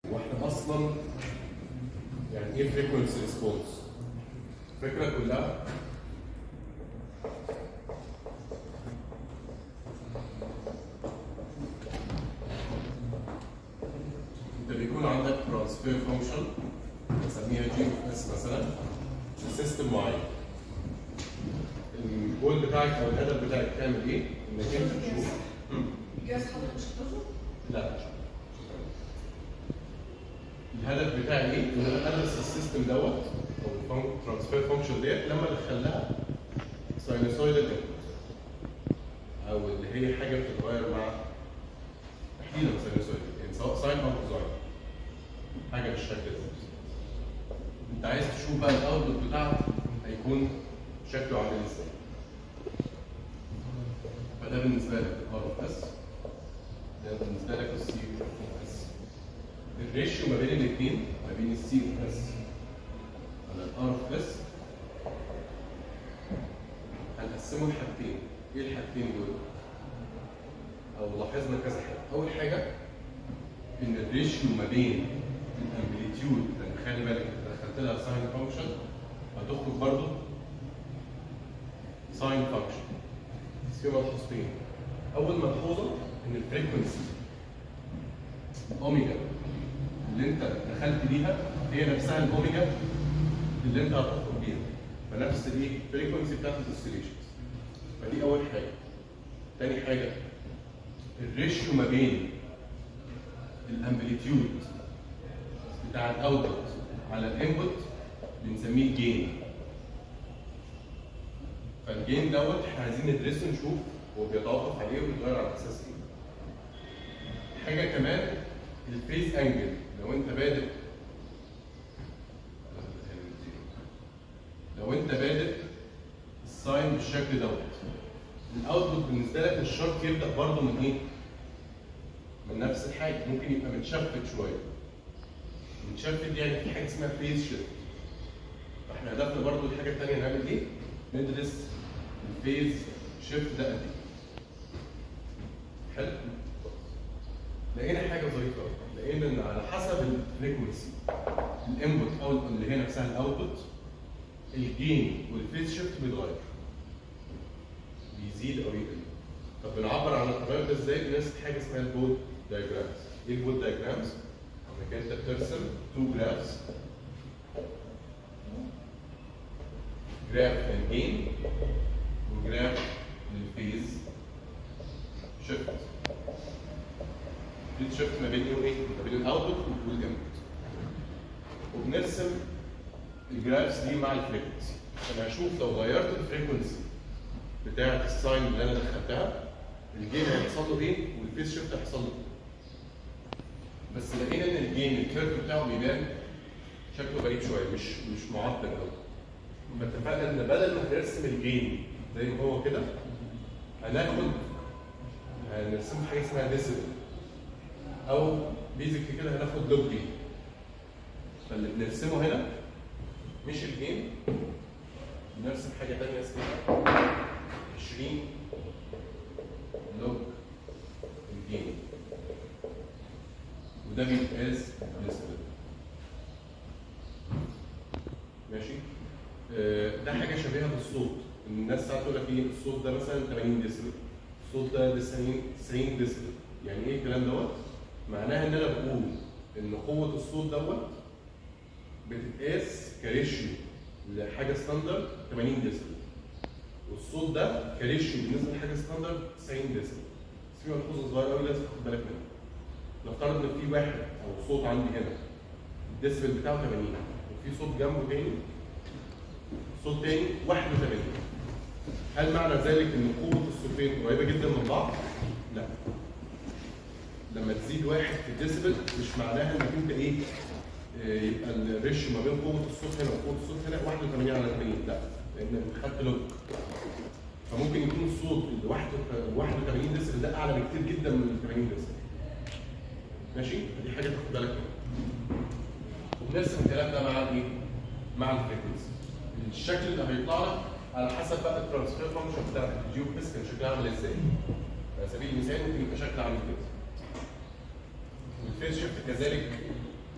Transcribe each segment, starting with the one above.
واحنا اصلا يعني ايه فريكونسي ريسبونس الفكره كلها انت بيكون عندك ترانسفير فانكشن نسميها جي اوف اس مثلا سيستم معين الجول بتاعك او الهدف بتاعك تعمل ايه؟ انك انت تشوف مم. الجهاز حضرتك مش هتظبط؟ لا الهدف بتاعي ايه؟ ان انا ادرس السيستم دوت او الترانسفير فانكشن ديت لما ادخل لها ساينوسويدال انبوت او اللي هي حاجه بتتغير مع تحديدا ساينوسويدال يعني سواء ساين او كوزاين حاجه بالشكل ده انت عايز تشوف بقى الاوتبوت بتاعك هيكون شكله عامل ازاي فده بالنسبه لك الار اوف اس ده بالنسبه لك السي اوف اس الريشيو ما بين الاثنين ما بين السي اوف اس على الار اوف اس هنقسمه لحاجتين ايه الحاجتين دول؟ او لاحظنا كذا حاجه اول حاجه ان الريشيو ما بين الامبليتيود لان خلي بالك انت دخلت لها ساين فانكشن هتخرج برضه ساين فانكشن بس في ملحوظتين اول ملحوظه ان الفريكونسي اوميجا اللي انت دخلت بيها هي نفسها الاوميجا اللي انت هتخرج بيها فنفس الايه الفريكونسي بتاعت الاوسيليشنز فدي اول حاجه تاني حاجه الريشيو ما بين الامبليتيود بتاع الاوتبوت على الانبوت بنسميه جين فالجين دوت احنا عايزين ندرسه نشوف هو بيتوقف عليه وبيتغير على اساس ايه حاجه كمان الفيس انجل لو انت بادئ لو انت بادئ الساين بالشكل دوت الاوتبوت بالنسبه لك مش شرط يبدا برضه من ايه؟ من نفس الحاجه ممكن يبقى متشفت شويه متشفت يعني في حاجه اسمها فيز شيفت فاحنا هدفنا برضه الحاجه الثانيه نعمل ايه؟ ندرس الفيز شيفت ده قد ايه حلو لقينا حاجه ظريفه قوي لقينا ان على حسب الفريكونسي الانبوت او اللي هي نفسها الاوتبوت الجين والفيز شيفت بيتغير بيزيد او يقل طب بنعبر عن التغير ده ازاي بنرسم حاجه اسمها البود دايجرامز ايه البود دايجرامز؟ انك انت بترسم تو جرافز جراف للجين وجراف للفيز شيفت في شيفت ما بين ايه وايه؟ ما بين الاوتبوت والانبوت وبنرسم الجرافز دي مع الفريكونسي انا هشوف لو غيرت الفريكونسي بتاعه الساين اللي انا دخلتها الجين هيحصل له ايه والفيس شيفت هيحصل له ايه بس لقينا ان الجين الكيرف بتاعه بيبان شكله غريب شويه مش مش معبر قوي فاتفقنا ان بدل ما نرسم الجين زي ما هو كده هناخد هنرسم حاجه اسمها ديسيبل او بيزك كده هناخد لوج جين فاللي بنرسمه هنا مش الجين بنرسم حاجه ثانيه اسمها 20 لوج الجين وده بيتقاس ديسبل ماشي آه، ده حاجه شبيهه بالصوت إن الناس ساعات تقول لك ايه الصوت ده مثلا 80 ديسبل الصوت ده 90 90 ديسبل يعني ايه الكلام دوت معناها ان انا بقول ان قوه الصوت دوت بتتقاس كريشيو لحاجه ستاندرد 80 ديسبل والصوت ده كريشيو بالنسبه لحاجه ستاندرد 90 ديسبل بس في ملحوظه صغيره قوي لازم تاخد بالك منها نفترض ان في واحد او صوت عندي هنا الديسبل بتاعه 80 وفي صوت جنبه تاني صوت تاني 81 هل معنى ذلك ان قوه الصوتين قريبه جدا من بعض؟ لا لما تزيد واحد في الديسبل مش معناها انك انت ايه آه، يبقى الريشيو ما بين قوه الصوت هنا وقوه الصوت هنا 81 على 80 لا لان خدت لوج فممكن يكون الصوت اللي 81 ديسبل ده اعلى بكتير جدا من ال 80 ديسبل ماشي دي حاجه تاخد بالك منها وبنرسم الكلام ده مع الايه؟ مع الفريكونسي الشكل اللي هيطلع لك على حسب بقى الترانسفير فانكشن بتاعت الجيو بيس كان شكلها عامل ازاي على سبيل المثال ممكن يبقى شكل عامل كده الفيس شيفت كذلك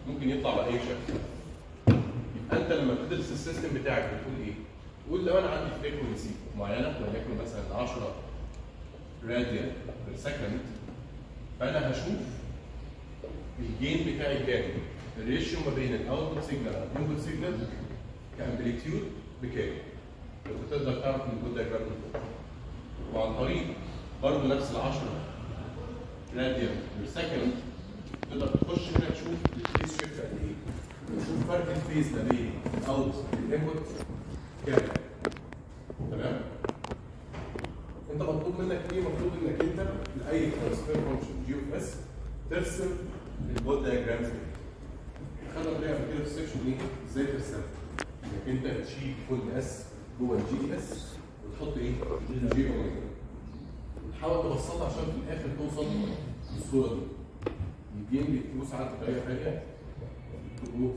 ممكن يطلع باي شكل يبقى انت لما بتدرس السيستم بتاعك بتقول ايه؟ تقول لو انا عندي فريكونسي معينه وليكن مثلا 10 راديان بير سكند فانا هشوف الجين بتاعي كام الريشيو ما بين الاوتبوت سيجنال والانبوت سيجنال كامبليتيود بكام انت تقدر تعرف من الجود دايجرام ده وعن طريق برضه نفس ال 10 راديان بير سكند تقدر تخش هنا تشوف الفيز شيفت قد ايه تشوف فرق الفيز ما بين الاوت والانبوت كام تمام انت مطلوب منك ايه؟ مطلوب انك انت لاي ترانسفير فانكشن جي اوف اس ترسم البود دايجرامز دي. خدنا طريقه قبل كده في السكشن ايه؟ ازاي ترسمها؟ انك انت تشيل كل اس جوه الجي اس وتحط ايه؟ جي اوميجا. وتحاول تبسطها عشان في الاخر توصل للصوره دي. يجي لك تبص على طريقه ثانيه تقول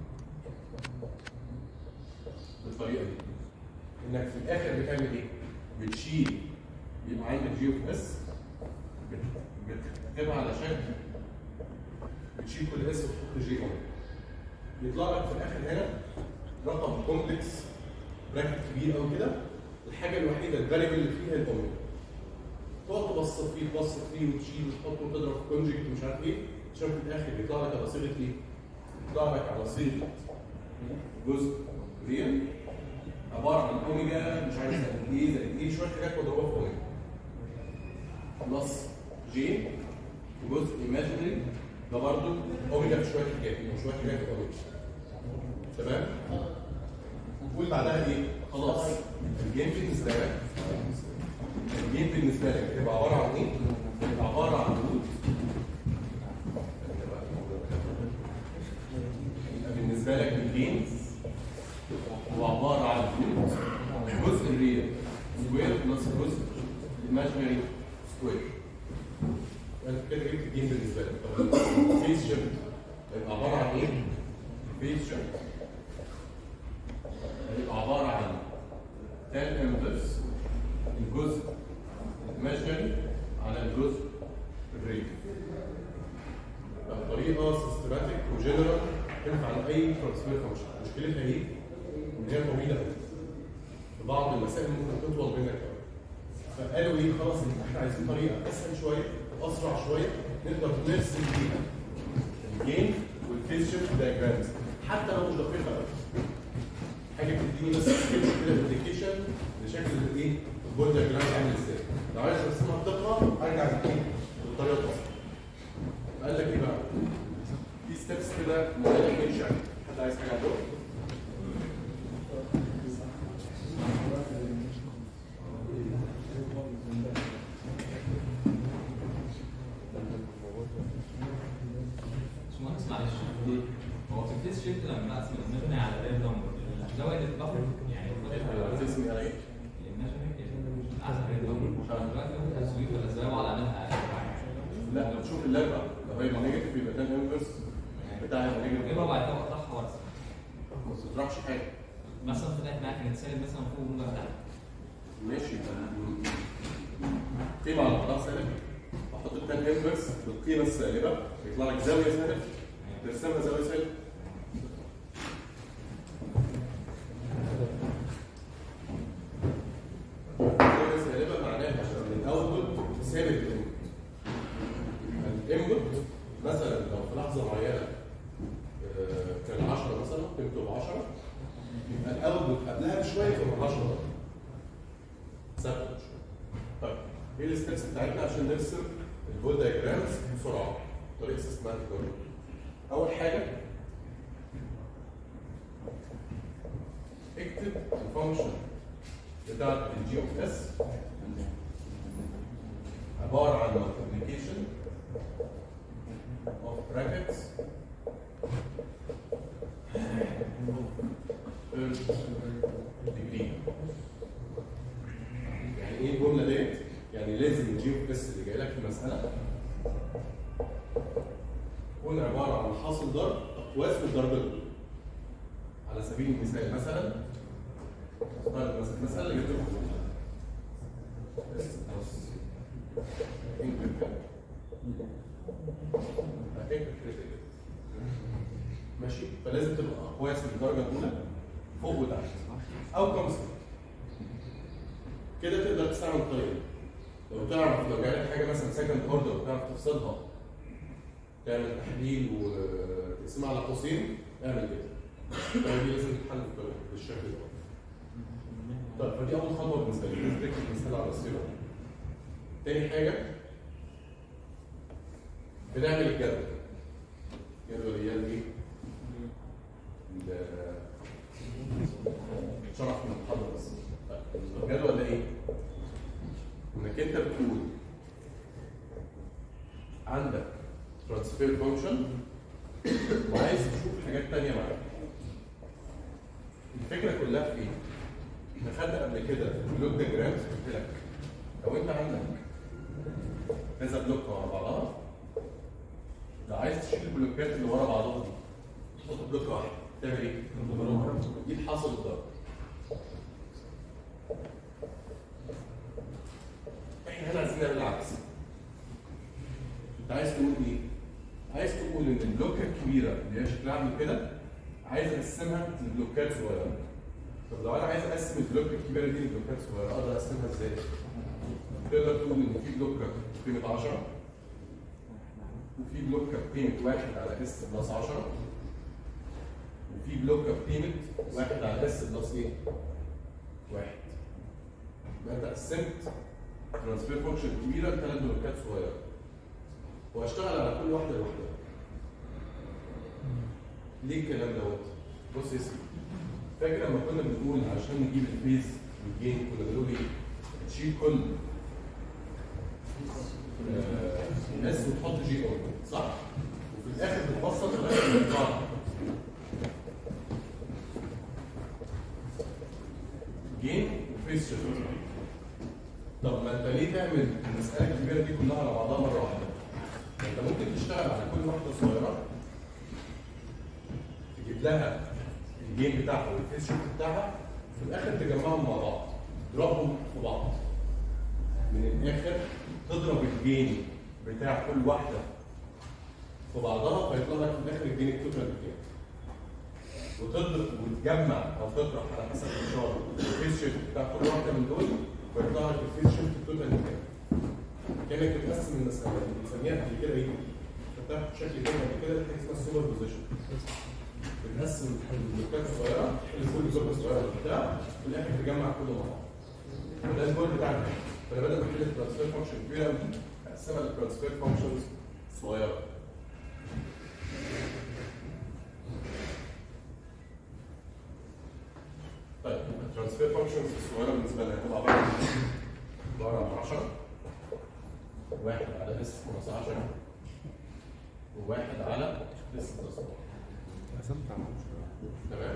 بالطريقه دي. انك في الاخر بتعمل ايه؟ بتشيل يبقى عندك جي اوف اس بتكتبها على شكل بتشيل كل اس وتحط جي اوميجا يطلع لك في الاخر هنا رقم كومبلكس براكت كبير قوي كده الحاجه الوحيده الفاريبل اللي فيها الاوميجا تقعد تبسط فيه تبسط فيه وتشيل وتحط وتضرب في كونجكت ومش عارف ايه عشان في الاخر يطلع لك على صيغه ايه؟ يطلع لك على صيغه جزء ريال عباره عن اوميجا مش عارف زائد ايه زائد ايه شويه حاجات مضروبه في اوميجا بلس جي جزء ايماجينري ده برضه اوميجا في شويه حاجات يبقى شويه حاجات في اوميجا تمام؟ وتقول بعدها ايه؟ خلاص الجيم بالنسبه لك الجيم بالنسبه لك هتبقى عباره عن ايه؟ هتبقى عباره عن روت يبقى بالنسبه لك الجيم هو عباره عن روت جزء الريال سكوير بلس جزء imaginary سكوير انت كده جبت الجيم بالنسبه لك طب فيس شيفت هيبقى عباره عن ايه؟ فيس شيفت هيبقى عباره عن تان انفرس الجزء imaginary على الجزء الريال بطريقه سيستماتيك وجنرال تنفع لاي ترانسفير فانكشن مشكلتها ايه؟ ان هي طويله قوي في بعض المسائل ممكن تطول منك قوي فقالوا ايه خلاص احنا عايزين طريقه اسهل شويه واسرع شويه نقدر نرسم بيها الجيم والفيس شيفت دايجرامز حتى لو مش دقيقه قوي حاجه بتديني بس سكتش كده انديكيشن لشكل الايه البول دايجرام عامل ازاي لو عايز ارسمها بدقه ارجع لايه للطريقه الاصليه قال لك ايه بقى في ستيبس كده معينه مش يعني حد عايز حاجه عنده باشمهندس معلش هو في الفيس شيفت لما اقسم المبني على ريال نمبر الزاويه اللي بتبقى يعني تسمي على ايه؟ دلوقتي ممكن تسويق ولا الزاويه على انها لا بتشوف اللعبه لو هي نيجاتيف يبقى ده الانفرس بتاعها نيجاتيف اجيبها وبعد كده اقطعها وارسم ما تطرحش حاجه مثلا طلعت معاك كانت سالب مثلا فوق ونجح تحت ماشي قيمه على بعضها سالب احط التان انفرس بالقيمه السالبه يطلع لك زاويه سالب ترسمها زاويه سالب زاويه سالبه معناها ان الاوتبوت ثابت الانبوت الانبوت مثلا لو في لحظه معينه آه، كان 10 مثلا قيمته ب 10 يبقى الاوتبوت قبلها بشويه كان 10 برضه ثابته شويه طيب ايه الستبس بتاعتنا عشان نرسم البول دايجرامز بسرعه طريقه سيستماتيك برضه اول حاجه اكتب الفانكشن بتاعت الجي اوف اس عباره عن multiplication of brackets third degree يعني ايه الجمله ديت؟ يعني لازم الجي اوف اس اللي جاي لك في المساله يكون عباره عن حاصل ضرب اقواس من الضرب الاولى. على سبيل المثال مثلا طيب مثلا المساله اللي جبت لكم اس بلس انكريبت هتنكر كده كده ماشي فلازم تبقى اقواس من الدرجه الاولى فوق وتحت او كونستنت كده تقدر تستعمل الطريقه دي لو تعرف لو جالك حاجه مثلا سكند اوردر وتعرف تفصلها تعمل تحليل وتقسمها على قوسين اعمل كده الطريقة دي لازم تتحل بالطريقة- بالشكل ده طيب فدي اول خطوه بالنسبه لي لازم تكتب مثال على الصيغه تاني حاجه بنعمل الجدول جدول هي ايه؟ ال- شرح من المحاضره بس طيب الجدول ده ايه؟ انك انت بتقول عندك ترانسفير فانكشن وعايز تشوف حاجات تانية معاك الفكره كلها في ايه؟ احنا خدنا قبل كده بلوك ديجرامز قلت لك لو انت عندك كذا بلوك ورا بعضها لو عايز تشيل البلوكات اللي ورا بعضها دي تحط بلوك واحد تعمل ايه؟ دي الحاصل الضرب احنا هنا عايزين نعمل العكس انت عايز تقول ايه؟ عايز تقول ان البلوكه الكبيره اللي هي شكلها عامل كده عايز اقسمها لبلوكات صغيره طب لو انا عايز اقسم البلوك الكبيره دي لبلوكات صغيره اقدر اقسمها ازاي؟ تقدر تقول ان في بلوكه بقيمه 10 وفي بلوكه بقيمه 1 على اس بلس 10 وفي بلوكه بقيمه 1 على اس بلس ايه؟ 1 يبقى انت قسمت ترانسفير فانكشن كبيره لثلاث بلوكات صغيره واشتغل على كل واحده لوحدها ليه الكلام دوت؟ بص يا سيدي فاكر لما كنا بنقول عشان نجيب الفيز والجين كنا بنقول ايه؟ تشيل كل آه، اس وتحط جي اون صح؟ وفي الاخر بتبسط لغايه ما يطلع جين وفيز شيفت طب ما انت ليه تعمل المساله الكبيره دي كلها على بعضها مره واحده؟ ما انت ممكن تشتغل على كل واحده صغيره تجيب لها الجيم بتاعها والفيس شيفت بتاعها في الاخر تجمعهم مع بعض تضربهم في بعض من الاخر تضرب الجين بتاع كل واحده في بعضها فيطلع لك في الاخر الجين التوتال بتاعك وتضرب وتجمع او تطرح على حسب الاشاره الفيس شيفت بتاع كل واحده من دول فيطلع لك الفيس شيفت التوتال بتاعك كانك بتقسم المسألة بنسميها قبل كده ايه؟ خدتها بشكل تاني قبل كده حاجه اسمها السوبر بوزيشن بنقسم البلوكات الصغيره تحل كل بلوك صغيره بتاع في الاخر تجمع كله مع بعض وده الجول بتاعنا فانا بدل ما احل الترانسفير فانكشن كبيره قوي اقسمها للترانسفير فانكشنز صغيره طيب الترانسفير فانكشنز الصغيره بالنسبه لنا هتبقى عباره عن عباره عن 10 واحد على اس ناقص 10 وواحد على اس بلس 1 قسمت على تمام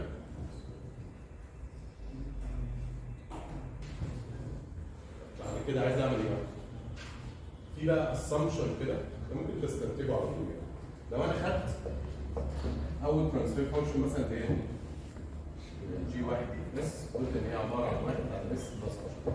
بعد كده عايز اعمل ايه بقى؟ في بقى اسامبشن كده انت ممكن تستنتجه على طول يعني لو انا خدت اول ترانسفير فانكشن مثلا اللي هي جي واحد اس قلت ان هي عباره عن واحد على اس بلس 10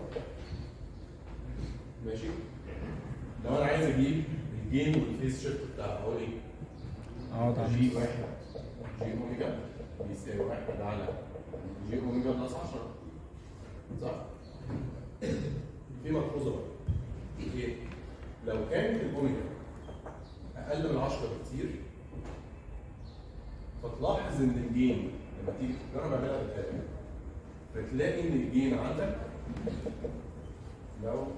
ماشي لو انا عايز اجيب الجين والفيس شيفت بتاعها هقول ايه؟ اقعد على جي واحد جي اوميجا بيساوي واحد على جي اوميجا بلس 10 صح؟ في ملحوظه بقى ايه؟ لو كانت الاوميجا اقل من 10 بكتير فتلاحظ ان الجين لما تيجي تجرب اعملها بالتالي فتلاقي ان الجين عندك لو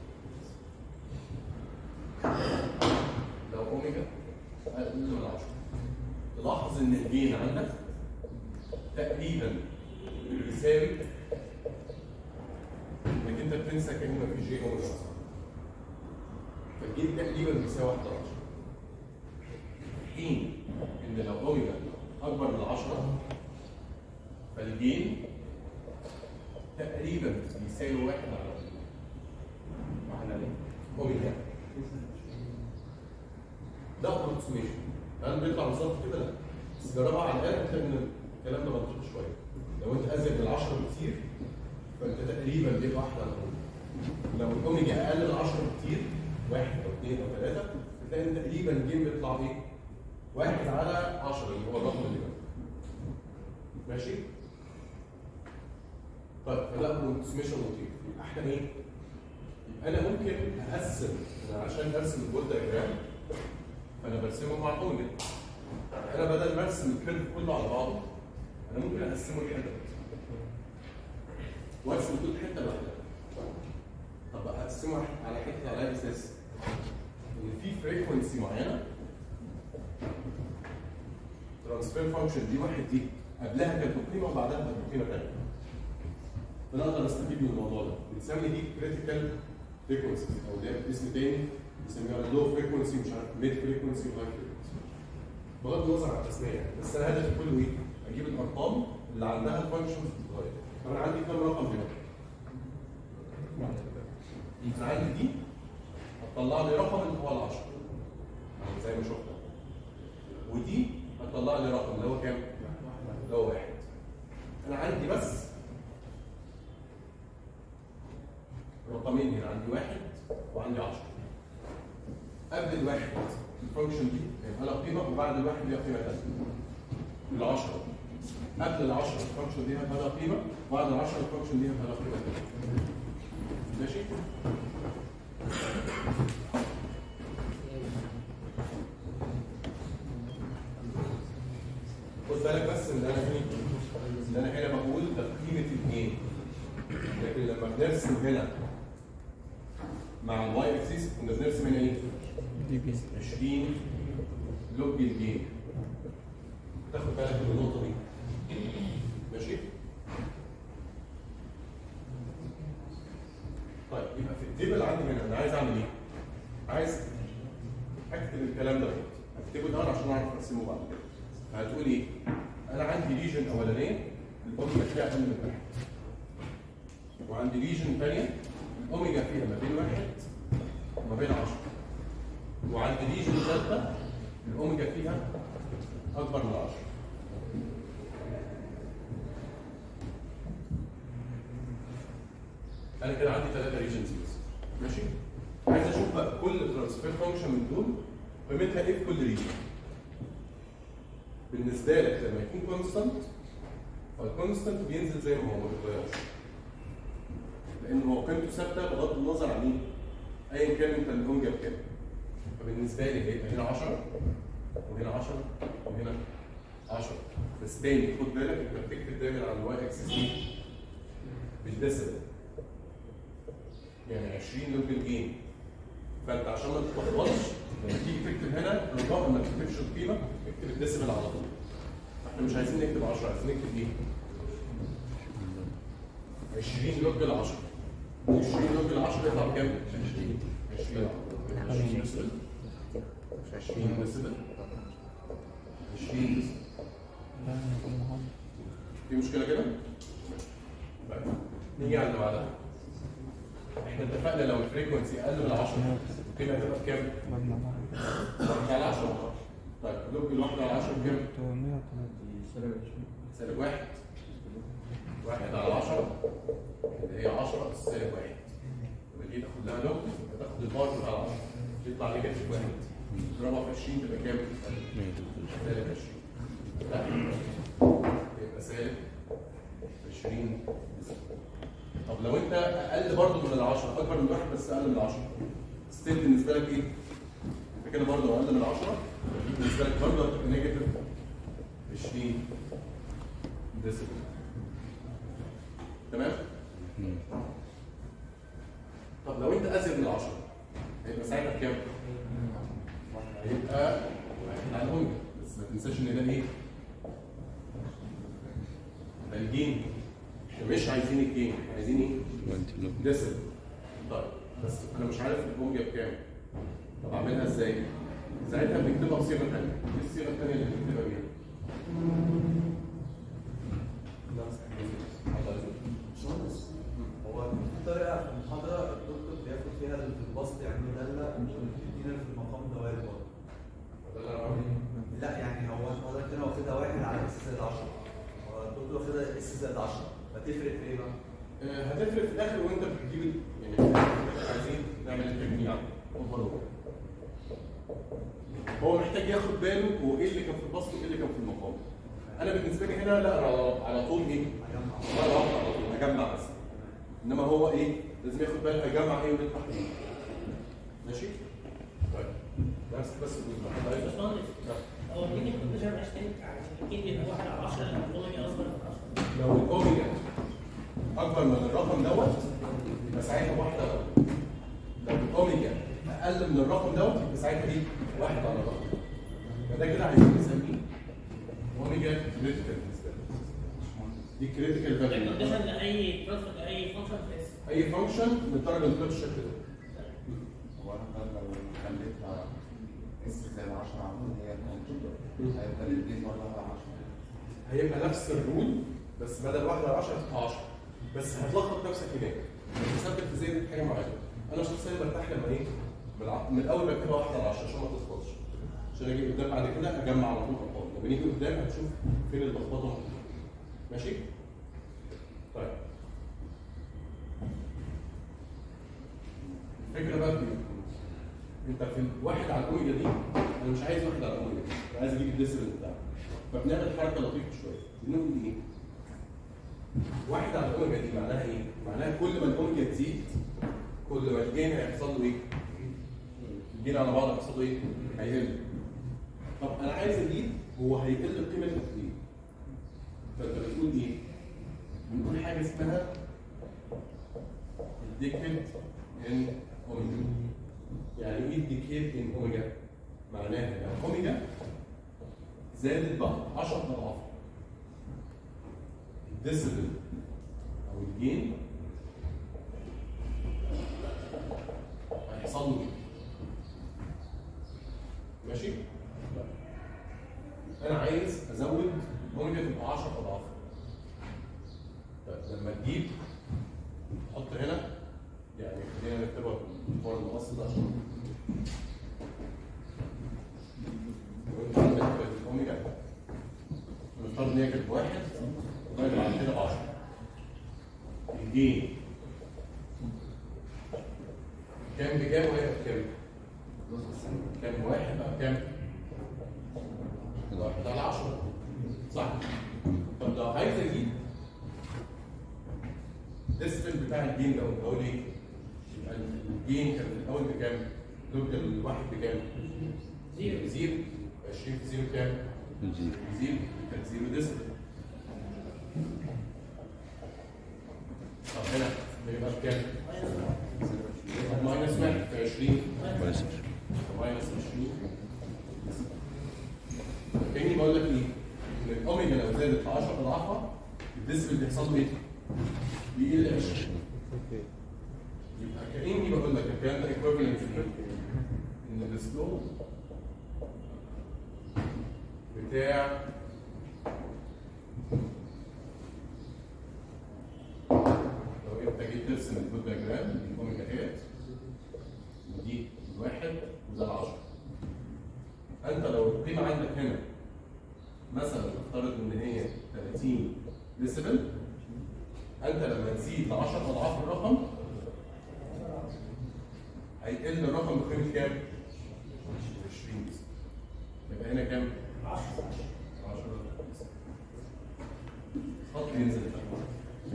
لو اوميجا اقل من 10 تلاحظ ان الجين عندك تقريبا يساوي انك انت بتنسى كان مفيش جي اوميجا اصلا فالجين تقريبا بيساوي 1 على 10 في حين ان لو اوميجا اكبر من 10 فالجين تقريبا بيساوي 1 على على اوميجا ده ابروكسيميشن هل بيطلع بالظبط كده لا بس جربها على الاقل هتلاقي ان الكلام ده منطقي شويه لو انت ازيد من 10 بكتير فانت تقريبا بيبقى واحد على الاوميجا لو الاوميجا اقل من 10 بكتير واحد او اثنين او ثلاثه بتلاقي ان تقريبا الجيم بيطلع ايه؟ واحد على 10 اللي هو الرقم اللي جنبه ماشي طيب فده ابروكسيميشن لطيف يبقى احنا ايه؟ يبقى انا ممكن اقسم انا عشان ارسم البول دايجرام فانا برسمه مع الاوميجا انا بدل ما ارسم الكيرف كله على بعضه انا ممكن اقسمه لحتت وارسم كل حته لوحدها طب اقسمه على حته على أي اساس ان في فريكونسي معينه ترانسفير فانكشن دي واحد دي قبلها كانت بقيمه وبعدها كانت بقيمه ثانيه فانا اقدر استفيد من الموضوع ده بنسمي دي كريتيكال فريكونسي او ده اسم تاني بنسميها لو فريكونسي مش عارف ميد فريكونسي وهاي فريكونسي بغض النظر عن التسميه يعني بس انا هدفي كله ايه؟ اجيب الارقام اللي عندها الفانكشنز بتتغير فانا عندي كام رقم هنا؟ انا عندي دي هتطلع لي رقم اللي هو ال 10 زي ما شفنا ودي هتطلع لي رقم اللي هو كام؟ اللي هو واحد انا عندي بس رقمين هنا عندي واحد وعندي 10 قبل الواحد الفانكشن دي هيبقى لها قيمه وبعد الواحد ليها قيمه ثانيه العشرة قبل العشرة الفانكشن دي هيبقى لها قيمه وبعد العشرة الفانكشن دي هيبقى لها قيمه ثانيه ماشي؟ خد بالك بس ان انا هنا ان انا هنا بقول ده قيمه الاثنين لكن لما بنرسم هنا مع الواي اكسيس كنا بنرسم هنا ايه؟ دي بي 20 لوج الجين تاخد بالك من النقطه دي ماشي؟ طيب يبقى في التيبل عندي هنا انا عايز اعمل ايه؟ عايز اكتب الكلام ده اكتبه الاول عشان اعرف ارسمه بعد كده فهتقول ايه؟ انا عندي ريجن اولانيه الاوميجا فيها اقل من واحد وعندي ريجن ثانيه الاوميجا فيها ما بين واحد وما بين 10 وعندي ريجن ثالثه الاوميجا فيها اكبر من 10 انا كده عندي ثلاثه ريجنز بس ماشي عايز اشوف بقى كل ترانسفير فانكشن من دول قيمتها ايه في كل ريجن بالنسبه لك لما يكون كونستانت فالكونستانت بينزل زي ما هو ما بيتغيرش لان هو قيمته ثابته بغض النظر عن ايه ايا كان انت الاوميجا بكام فبالنسبه لي هيبقى هنا 10 وهنا 10 وهنا 10 بس تاني خد بالك انت بتكتب دايما على الواي اكسس دي بالديسيبل يعني 20 لوج الجين فانت عشان ما تتلخبطش لما تيجي تكتب هنا رجاء ما تكتبش القيمه اكتب الديسيبل على طول احنا مش عايزين نكتب 10 عايزين نكتب ايه؟ 20 لوج ال 10 20 لوج ال 10 يطلع بكام؟ 20 20 20 ديسيبل 20 ديسيبل 20 ديسيبل في مشكله كده؟ طيب نيجي على اللي بعدها احنا اتفقنا لو الفريكونسي اقل من 10 القيمه هتبقى بكام؟ على 10 طيب لوج الواحده على 10 بكام؟ سالب واحد واحد على 10 اللي هي 10 سالب واحد يبقى دي تاخد لها لوج تاخد الباور بتاع 10 يطلع نيجاتيف واحد تضربها في 20 تبقى كام؟ سالب 20 لا يبقى سالب 20 طب لو انت اقل برضه من ال 10 اكبر من واحد بس اقل من ال 10 ستيل بالنسبه لك ايه؟ انت كده برضه اقل من 10 بالنسبه لك برضه هتبقى نيجاتيف 20 ديسيبل تمام؟ طب لو انت ازيد من 10 هيبقى ساعتها كام؟ هيبقى واحد على الاوميجا بس ما تنساش ان ده ايه؟ ده الجين احنا مش عايزين الجين عايزين ايه؟ ديسيبل طيب بس انا مش عارف الاوميجا بكام طب اعملها ازاي؟ ساعتها بنكتبها بصيغه ثانيه ايه الصيغه الثانيه اللي بنكتبها بيها؟ باشمهندس هو في طريقه في المحاضره الدكتور بياخد فيها اللي في البسط يعني داله بتدينا في المقام دوائر برضه ده اللي انا عارفه. لا يعني هو حضرتك هنا واخدها واحد على اس زائد 10 هو الدكتور واخدها اس زائد 10 فتفرق في ايه بقى؟ آه، هتفرق في الاخر وانت بتجيب ال- يعني إحنا عايزين نعمل التجميع اوفرول هو محتاج ياخد باله هو ايه اللي كان في البسط وايه اللي كان في المقام انا بالنسبه لي هنا لا انا على- على طول ايه؟ اجمع مره واحده على طول اجمع بس انما هو ايه؟ لازم ياخد باله هيجمع ايه ويطرح ايه ماشي؟ طيب نفس بس الجزء عايز باشمهندس هو مين يكون جمع تاني اكيد يبقى واحد على 10 لما الاوميجا اصغر من 10 لو الاوميجا اكبر من الرقم دوت يبقى ساعتها واحده على الرقم. لو الاوميجا اقل من الرقم دوت يبقى ساعتها دي واحد على الرقم فده كده عايزين نسميه اوميجا كريتيكال بالنسبه لنا دي كريتيكال يعني فاليو كونديشن لاي ترانسفير لاي فانكشن في اس اي فانكشن من الدرجه اللي بالشكل ده هو انا بقى لو خليتها اس زي ال 10 عمود هي الكونتر هيبقى الاثنين برضه على 10 هيبقى نفس الرول بس بدل واحده على 10 تبقى 10 بس هتلخبط نفسك هناك هتثبت في ذهنك حاجه معينه انا شخصيا برتاح لما ايه بالع- من الاول بكتبها واحده على 10 عشان ما تلخبطش عشان اجي قدام بعد كده اجمع على طول ارقام لما نيجي قدام هتشوف فين اللخبطه موجودة. ماشي طيب الفكره بقى في إيه؟ انت في الواحد على الاوميجا دي انا مش عايز واحد على الاوميجا انا عايز اجيب الديسبل بتاعه فبنعمل حركه لطيفه شويه بنقول ايه؟ واحد على الاوميجا دي معناها ايه؟ معناها كل ما الاوميجا تزيد كل ما الجين هيحصل له ايه؟ الجين على بعض هيحصل له ايه؟ هيقل طب انا عايز اجيب هو هيقل قيمه قد ايه؟ فانت بتقول ايه؟ بنقول حاجه اسمها الديكيد ان اوميجا يعني ايه الديكيد ان اوميجا؟ معناها ان اوميجا زادت بقى 10 اضعاف الديسبل او الجين هيحصل له ايه؟ ماشي؟ انا عايز ازود اوميجا تبقى 10 اضعاف طيب لما تجيب تحط هنا يعني خلينا نكتبها بالفور المقصد عشان لو انت عندك الاوميجا نفترض ان هي كانت واحد وبعد بعد كده 10 الجين كام بكام وهي بكام؟ كام واحد بقى بكام؟ واحد على 10 صح؟ طب لو عايز اجيب الديستنس بتاع الجين ده اقول ايه؟ يبقى الجين كان في الاول بكام؟ لوج الواحد بكام؟ زيرو. زيرو 20 في زيرو كام؟ زيرو زيرو كان زيرو ديسبل طب هنا بيبقى بكام؟ ماينس واحد في 20 كويس ماينس 20 كاني بقول لك ايه؟ ان الاوميجا لو زادت ل 10 اضعافها الديسبل بيحصل له ايه؟ بيقل 20 يبقى كاني بقول لك الكلام ده ايكويفالنت ان السلو بتاع لو انت جيت ترسم البلوت دياجرام دي الاوميجا اهيت ودي الواحد وده العشرة انت لو القيمة عندك هنا مثلا نفترض ان هي 30 ديسيبل انت لما تزيد ل 10 اضعاف الرقم هيقل الرقم بقيمة كام؟ 20 ديسيبل يبقى هنا كام؟ 10 خط ينزل تحت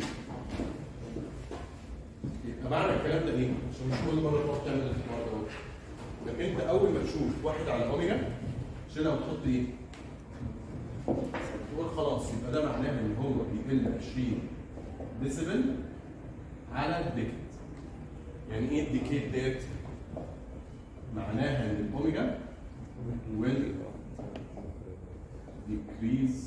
يبقى معنى الكلام ده ايه؟ عشان مش كل مره تقعد تعمل الحوار ده انك انت اول ما تشوف واحد على اوميجا شيلها وتحط ايه؟ تقول خلاص يبقى ده معناها ان هو بيقل 20 ديسيبل على الديكت. يعني ايه الديكيت ديت؟ معناها ان الاوميجا will decrease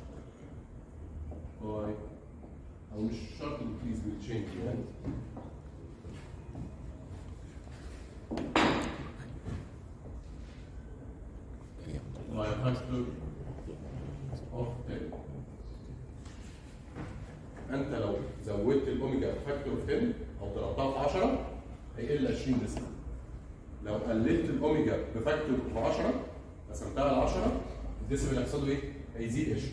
by او مش شرط decrease will change يعني by a factor of 10 انت لو زودت الاوميجا فاكتور اوف 10 او ضربتها في 10 هيقل 20 ديسبل لو قللت الاوميجا بفاكتور ب 10 قسمتها على 10 الديسبل هيحصل له ايه؟ هيزيد 20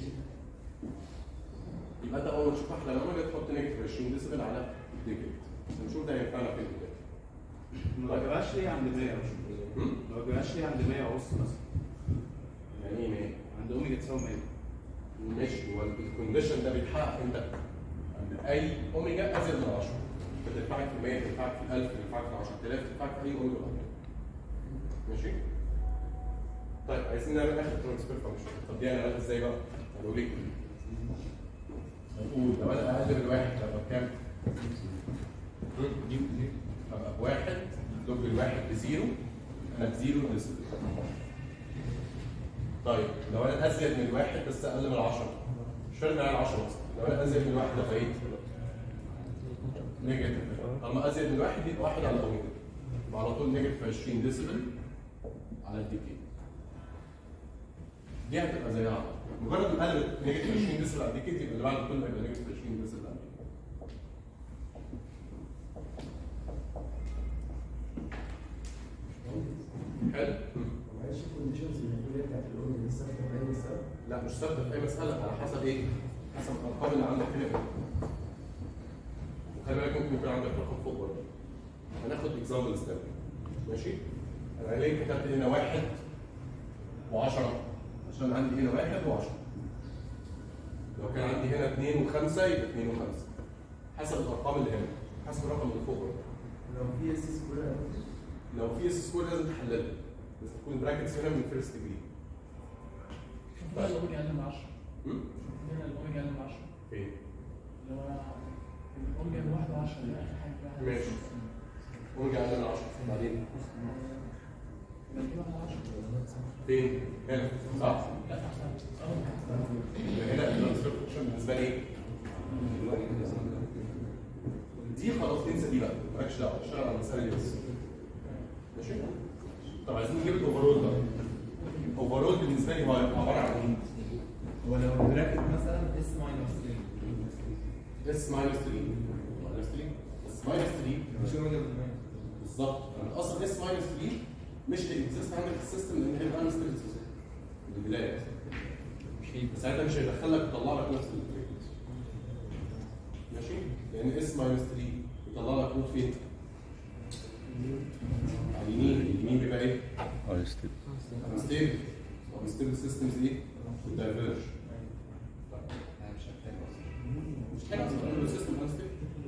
يبقى انت اول ما تشوف واحده الاوميجا تحط نيجاتيف 20 ديسبل على الديكت نشوف ده هينفعنا فين كده ما بجيبهاش ليه عند 100 هم؟ ما بجيبهاش ليه عند 100 ونص مثلا يعني ايه 100 عند اوميجا تساوي 100 ماشي هو الكونديشن ده بيتحقق امتى؟ عند اي اوميجا ازيد من 10 بترفعك في 100 بترفعك في 1000 بترفعك في 10000 بترفعك في اي اوميجا واحد. ماشي؟ طيب عايزين نعمل اخر ترانسفير فانكشن طب دي هنعملها ازاي بقى؟ هنقول ايه؟ هنقول لو انا اقل من واحد هبقى بكام؟ هبقى بواحد لوج الواحد بزيرو انا بزيرو ديسبل طيب لو انا ازيد من واحد بس اقل من 10 مش فارق معايا ال 10 اصلا لو انا ازيد من واحد ده بقيت نيجاتيف طالما ازيد من واحد يبقى واحد على اوميجا يبقى على طول نيجاتيف 20 ديسبل على الدي كي دي هتبقى زيها على طول. مجرد ما قلبت نيجاتيف 20 ديسبل على الدي كي يبقى اللي بعد كله هيبقى نيجاتيف 20 ديسبل على الدي كي حلو معلش الكونديشنز اللي هي بتاعت الاورجن لسه في اي مسألة لا مش ثابته في اي مساله على حسب ايه؟ حسب الارقام اللي عندك هنا وخلي بالك ممكن يكون عندك رقم فوق برضه هناخد اكزامبلز تاني ماشي؟ انا ليه كتبت هنا واحد و10 عشان عندي هنا واحد و10 لو كان عندي هنا اثنين وخمسه يبقى اثنين وخمسه حسب الارقام اللي هنا حسب الرقم اللي فوق برضه لو في اس سكوير لو في اس سكوير لازم تحللها لازم تكون براكتس هنا من فيرست ديجري هنا الاوميجا اقل من 10 هنا الاوميجا اقل من 10 فين؟ اللي هو الاوميجا من 1 ل 10 دي اخر حاجه ماشي ونرجع لنا 10 بعدين فين؟ هنا صح يبقى هنا الترانسفير فانكشن بالنسبه لي ايه؟ دي خلاص انسى دي بقى مالكش دعوه اشتغل على المساله دي بس ماشي؟ طب عايزين نجيب الاوفرول بقى الاوفرول بالنسبه لي هو هيبقى عباره عن ايه؟ هو لو براكت مثلا اس ماينس 3 اس ماينس 3 ماينس 3 اس ماينس 3 مش هو اللي بالظبط يعني اصلا اس ماينس 3 مش هيكزيست عندك في السيستم لان هي انستبل سيستم من البدايه ساعتها مش هيدخل لك يطلع لك نفس الريت ماشي لان اس ماينس 3 يطلع لك نوت فين؟ على اليمين اليمين بيبقى ايه؟ انستبل انستبل انستبل سيستمز ايه؟ دايفيرج انا مش محتاج اصلا مش حاجه اصلا السيستم انستبل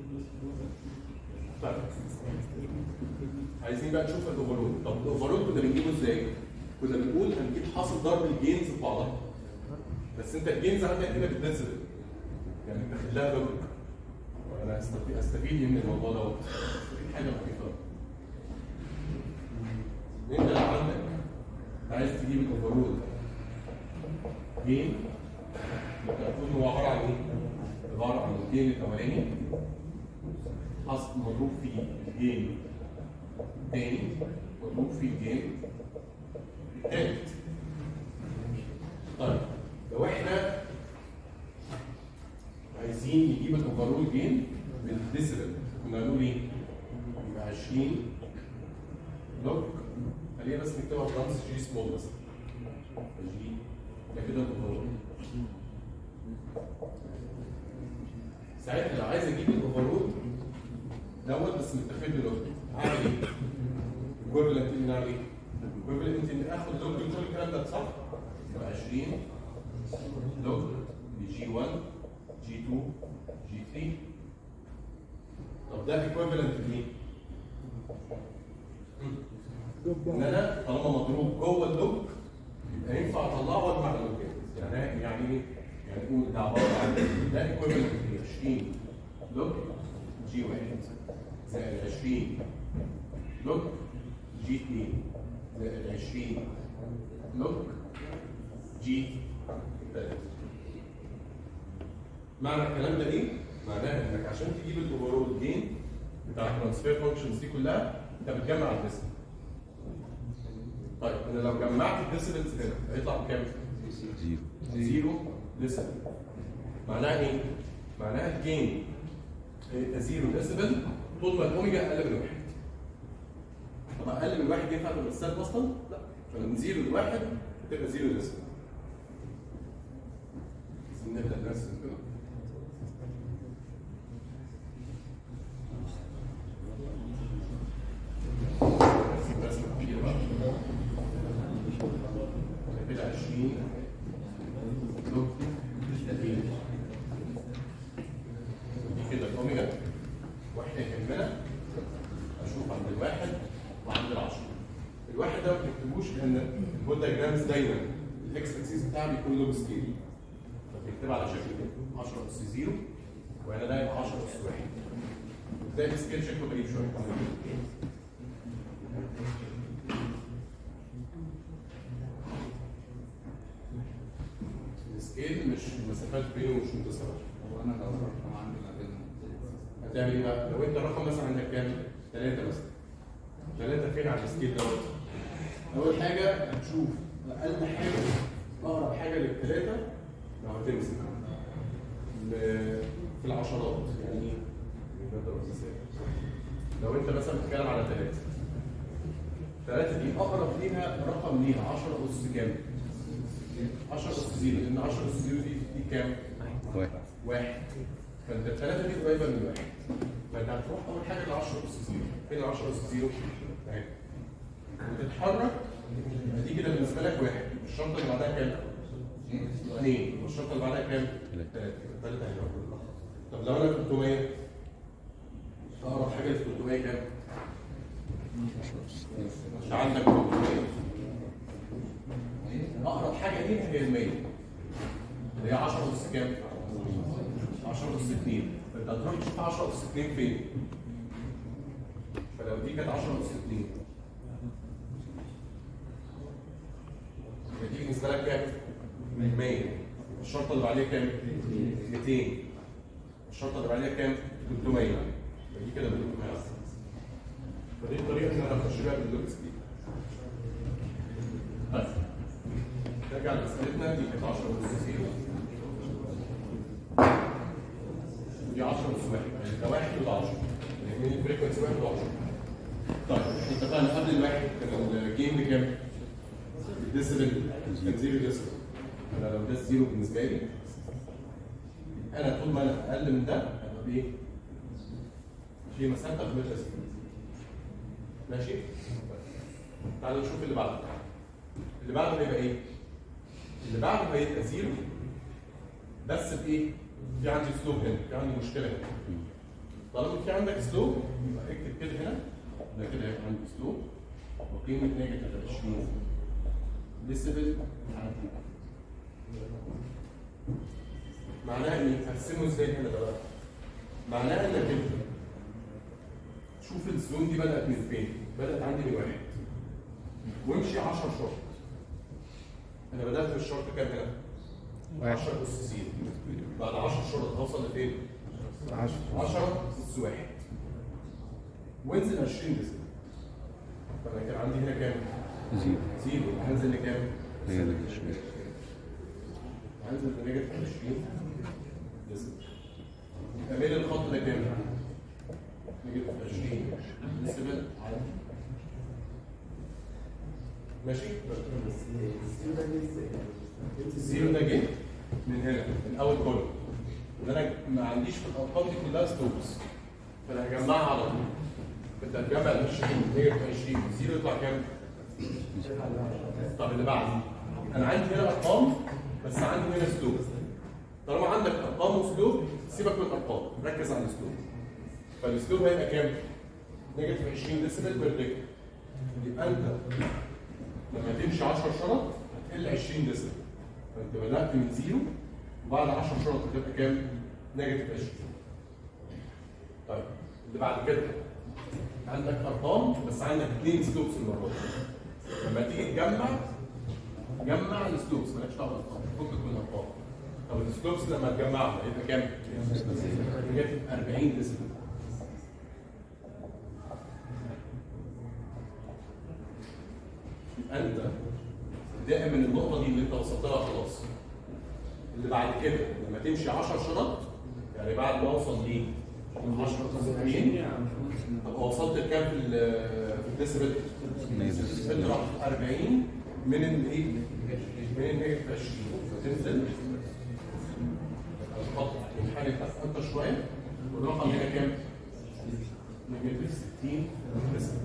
طيب عايزين بقى نشوف الاوفرول طب الاوفرول كنا بنجيبه ازاي؟ كنا بنقول هنجيب حاصل ضرب الجينز في بعضها بس انت الجينز عندك هنا بتنزل يعني انت خليها لوج انا استفيد استفيد إيه من الموضوع دوت استفيد حاجه لطيفه انت اللي عندك عايز تجيب الاوفرول جين هتكون هو عباره عن ايه؟ عباره عن الجين الاولاني حصل مضروب فيه الجين تاني مضروب فيه الجين التالت طيب لو احنا عايزين نجيب الاوفرول جين بالديسبل كنا هنقول ايه؟ يبقى 20 لوج خلينا بس نكتبها برانس جي سمول بس جي ده كده الاوفرول ساعتها لو عايز اجيب الاوفرول دوت بس متاخد له لوج هعمل ايه؟ ايكويفالنت ان نعمل ايه؟ ايكويفالنت ان اخد لوج من كل الكلام ده صح؟ يبقى 20 لوج لجي 1 جي 2 جي 3 طب ده ايكويفالنت لمين؟ ان انا طالما مضروب جوه اللوج يبقى ينفع اطلعه واجمع اللوجات يعني يعني ايه؟ يعني نقول ده عباره عن ده ايكويفالنت ل 20 لوج جي 1 زائد 20 لوج جي 2 زائد 20 لوج جي 3 معنى الكلام ده ايه؟ معناه انك عشان تجيب الاوفرول جين بتاع الترانسفير فانكشنز دي كلها انت بتجمع الديسبل طيب انا لو جمعت الديسبلز هنا هيطلع بكام؟ زيرو زيرو ديسبل معناها ايه؟ معناها الجين هيبقى زيرو ديسبل طول ما الاوميجا اقل من واحد طب اقل من واحد ينفع تبقى السالب اصلا؟ لا فمن زيرو لواحد تبقى زيرو ديسبل بس نبدا نرسم كده نرسم رسمه كبيره بقى كده 20 لوج بتاعها بيكون لوج سكيل فبنكتبها على شكل كده 10 اس 0 وهنا ده يبقى 10 اس 1 تلاقي السكيل شكله غريب شويه السكيل مش المسافات بينه مش متساويه هو انا لو الرقم عندي ما بينهم هتعمل ايه بقى؟ لو انت الرقم مثلا عندك كام؟ 3 مثلا 3 فين على السكيل دوت؟ اول حاجه هتشوف اقل حاجه اقرب حاجه للثلاثه لو هتمسك ل- في العشرات يعني ايه؟ بضرب مثال. لو انت مثلا بتتكلم على ثلاثه ثلاثه دي اقرب ليها رقم ليها 10 اس كام؟ 10 اس 0 لان 10 اس 0 دي دي كام؟ واحد واحد فانت الثلاثه دي قريبه من واحد فانت هتروح اول حاجه ل 10 اس 0 فين ال 10 اس 0 اهي وتتحرك دي كده بالنسبه لك واحد الشرطه اللي بعدها كام؟ اثنين والشرطه اللي بعدها كام؟ ثلاثة. ثلاثه الثالثه هيبقى طب لو انا 300 اقرب حاجه ل 300 كام؟ انت عندك 300 اقرب حاجه ليها هي ال 100 اللي هي 10 اس كام؟ 10 اس 2 فانت هتروح تشوف 10 اس 2 فين؟ فلو دي كانت 10 اس 2 يبقى دي بالنسبه لك كام؟ 100 الشرطه اللي بعديها كام؟ 200 الشرطه اللي بعديها كام؟ 300 يبقى دي كده ب 300 اصلا فدي الطريقه اللي انا اخش بيها باللوكس دي طيب نرجع لمسألتنا دي كانت 10 اس 0 دي 10 اس 1 يعني ده 1 وده 10 يعني من الفريكونسي 1 و 10 طيب احنا اتفقنا قبل الواحد كان الجيم بكام؟ الديسيبل كان 0 ديسيبل انا لو ده زيرو بالنسبه لي انا طول ما انا اقل من ده هبقى بايه؟ في مسافه قيمتها زيرو ماشي؟ تعالوا نشوف اللي بعده اللي بعده هيبقى ايه؟ اللي بعده هيبقى زيرو بس بايه؟ في عندي سلوب هنا في عندي مشكله هنا طالما في عندك سلوب يبقى اكتب كده هنا ده كده هيبقى عندي سلوب وقيمه نيجاتيف 20 ديسيبل على دي معناها ايه؟ هقسمه ازاي هنا ده بقى؟ معناها انك انت شوف الزون دي بدات من فين؟ بدات عندي من واحد وامشي 10 شرط انا بدات في الشرط كام هنا؟ 10 اس سي بعد 10 شرط هوصل لفين؟ 10 10 اس واحد وانزل 20 ديسبل فانا كان عندي هنا كام؟ زيرو زيرو هنزل لكام؟ هي اللي عشرين. هنزل لنيجاتيف 20 ديسبل يبقى ميل الخط ده كام؟ نيجاتيف 20 ديسبل على ماشي؟ الزيرو ده جه من هنا من اول كولوم ان انا ما عنديش في الارقام دي كلها ستوبس فانا هجمعها على طول فانت هتجمع ال 20 نيجاتيف 20 الزيرو يطلع كام؟ طب اللي بعده انا عندي هنا ارقام بس عندي هنا سلوب طالما عندك ارقام وسلوب سيبك من الارقام ركز على السلوب فالسلوب هيبقى كام؟ نيجاتيف 20 ديسيبل بير ديك يبقى انت لما تمشي 10 شرط هتقل 20 ديسيبل فانت بدات من زيرو وبعد 10 شرط هتبقى كام؟ نيجاتيف 20 طيب اللي بعد كده عندك ارقام بس عندك اثنين سلوبس المره دي لما تيجي تجمع جمع السلوبس مالكش دعوه بالارقام فكك من الارقام طب السلوبس لما تجمعهم هيبقى كام؟ نيجاتيف 40 ديسيبل يبقى انت دائما النقطه دي اللي انت وصلت لها خلاص اللي بعد كده لما تمشي 10 شرط يعني بعد ما اوصل ل 10 80 طب وصلت لكام في ال- في الديسيبل؟ الديسيبل راح 40 من الايه؟ من النيجاتيف 20 فتنزل الخط منحني تحت انت شويه والرقم هنا كام؟ نيجاتيف 60 ديسيبل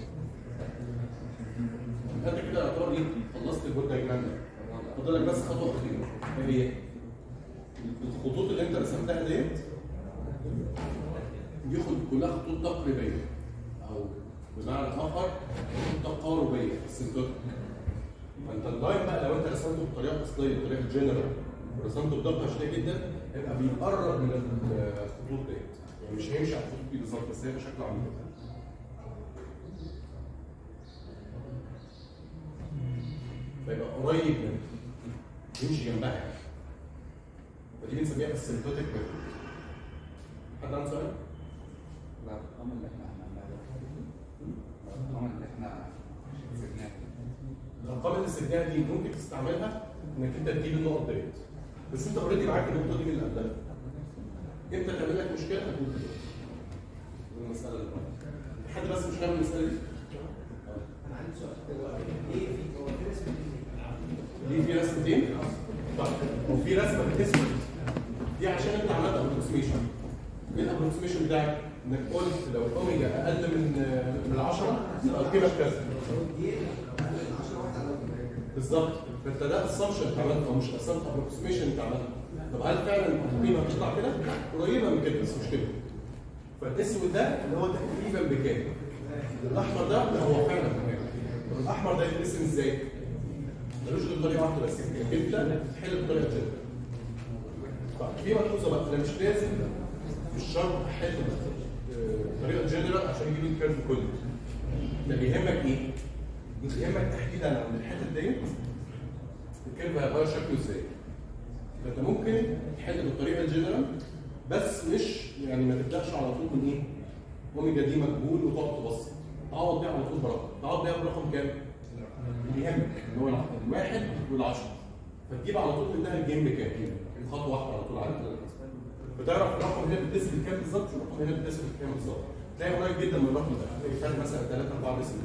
انت كده يعتبر ايه؟ خلصت الجود دايجرام ده فاضل لك بس خطوه اخيره ايه هي؟ الخطوط اللي انت رسمتها ديت دي خد- كلها خطوط تقريبيه او بمعنى اخر خطوط تقاربيه في السنتوتيك فانت اللاين بقى لو انت رسمته بطريقه اصليه بطريقه جنرال ورسمته بدقه شديده جدا هيبقى بيقرب من الخطوط ديت يعني مش هيمشي على الخطوط دي بالظبط بس هيبقى شكله عامل كده فيبقى قريب منها يمشي جنبها يعني فدي بنسميها السيمبتوتيك ميثود حد عنده سؤال؟ لا الارقام اللي احنا عملناها الارقام اللي احنا سيبناها الارقام اللي سبناها دي ممكن تستعملها انك انت تجيب النقط ديت بس انت اوريدي معاك النقطه دي من اللي قبلها امتى تعمل لك مشكله هتقول كده المساله اللي بعدها. حد بس مش فاهم المساله دي انا عندي سؤال هو ايه في هو في رسم دي في رسمتين طيب وفي رسمه بتثبت دي عشان انت عملت ابروكسيميشن ايه الابروكسيميشن بتاعك؟ انك قلت لو الاوميجا اقل من من العشرة يبقى القيمه كذا دي 10 واحد على بالظبط فانت ده اسامبشن انت عملته او مش ابروكسيميشن انت عملته طب هل فعلا القيمه هتطلع كده؟ قريبه من كده بس مش كده فالاسود ده اللي هو تقريبا بكام؟ الاحمر ده لا هو فعلا بكام؟ طب الاحمر ده يترسم ازاي؟ ملوش غير طريقه واحده بس انت تحل بطريقه كده طيب في ملحوظه بقى انا مش لازم مش شرط احل آه، طريقه جنرال عشان يجيب لي الكيرف كله ده بيهمك ايه؟ بيهمك تحديدا عند الحته ديت الكيرف هيغير شكله ازاي فانت ممكن تحل بالطريقه الجنرال بس مش يعني ما تبداش على طول من ايه؟ اوميجا دي مجهول وتقعد تبسط تعوض بيها على طول برقم تعوض بيها برقم كام؟ اللي يهمك اللي هو الواحد والعشرة فتجيب على طول منها الجيم بكام؟ خطوه واحده على طول على بتعرف الرقم هنا بتثبت كام بالظبط والرقم هنا بتثبت كام بالظبط تلاقي قريب جدا من الرقم ده تلاقي فرق مثلا 3 4 ديسيمل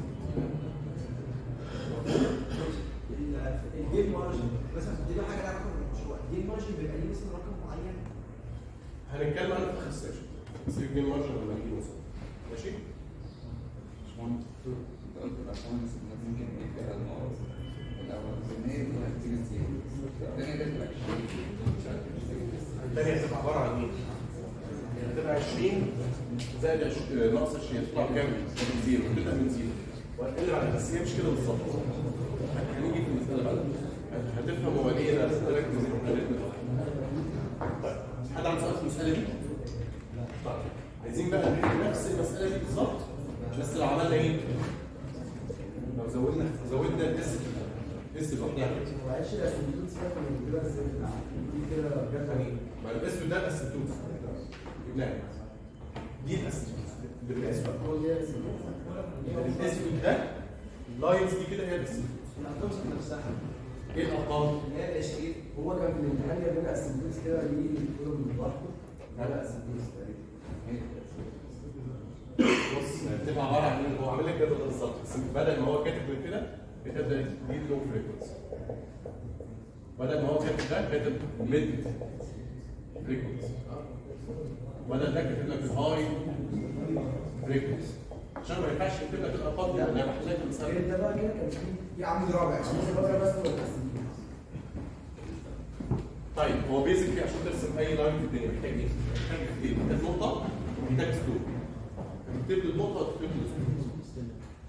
الجيم مارجن مثلا دي بقى حاجه لها علاقه بالمشروع الجيم مارجن بيبقى ليه مثلا رقم معين هنتكلم عنه في اخر السيشن بس الجيم مارجن لما نيجي نوصل ماشي؟ مش مهم انت قلت الارقام اللي سيبناها ممكن نجيب فيها النقط الاول الثانيه دي هتيجي ازاي؟ الثانيه دي هتبقى 20 مش عارف الثانيه هتبقى عباره عن ايه؟ هتبقى 20 زائد 20 ناقص 20 تطلع كام؟ من زيرو تبدا من زيرو وهتقل بعد بس هي مش كده بالظبط هنيجي في المساله بعد هتفهم هو ايه انا ركز طيب حد عنده سؤال في المساله دي؟ طيب عايزين بقى نحل نفس المساله دي بالظبط بس لو عملنا ايه؟ لو زودنا زودنا الاس اس لوحدها معلش الاسيميلوت سيبك من كده ازاي دي كده جت يعني ما الاسود ده الاسيتوت جبناه دي الاسيتوت اللي بالاسود هو دي الاسيميلوت الاسود ده اللاينز دي كده هي الاسيتوت الارقام ذات نفسها ايه الارقام؟ اللي هي ال 20 هو كان في الامتحان جاب لنا اسيميلوت كده ليه كله من لوحده ده لا اسيميلوت تقريبا بص بتبقى عباره عن ايه؟ هو عامل لك جدول بالظبط بس بدل ما هو كاتب من كده بتبدا تجيب لو فريكونسي بدل ما هو كاتب ده كاتب ميد فريكونسي بدل ده كاتب لك الهاي فريكونسي عشان ما ينفعش يكتب لك الارقام دي انا بحل لك غير المساله ده بقى كده كان في في عمود رابع عشان بقى بس هو الاسيميلوت طيب هو بيزك عشان ترسم اي لاين في الدنيا محتاج ايه؟ محتاج حاجتين محتاج نقطه ومحتاج سلوك تكتب له النقطه وتكتب له السلوك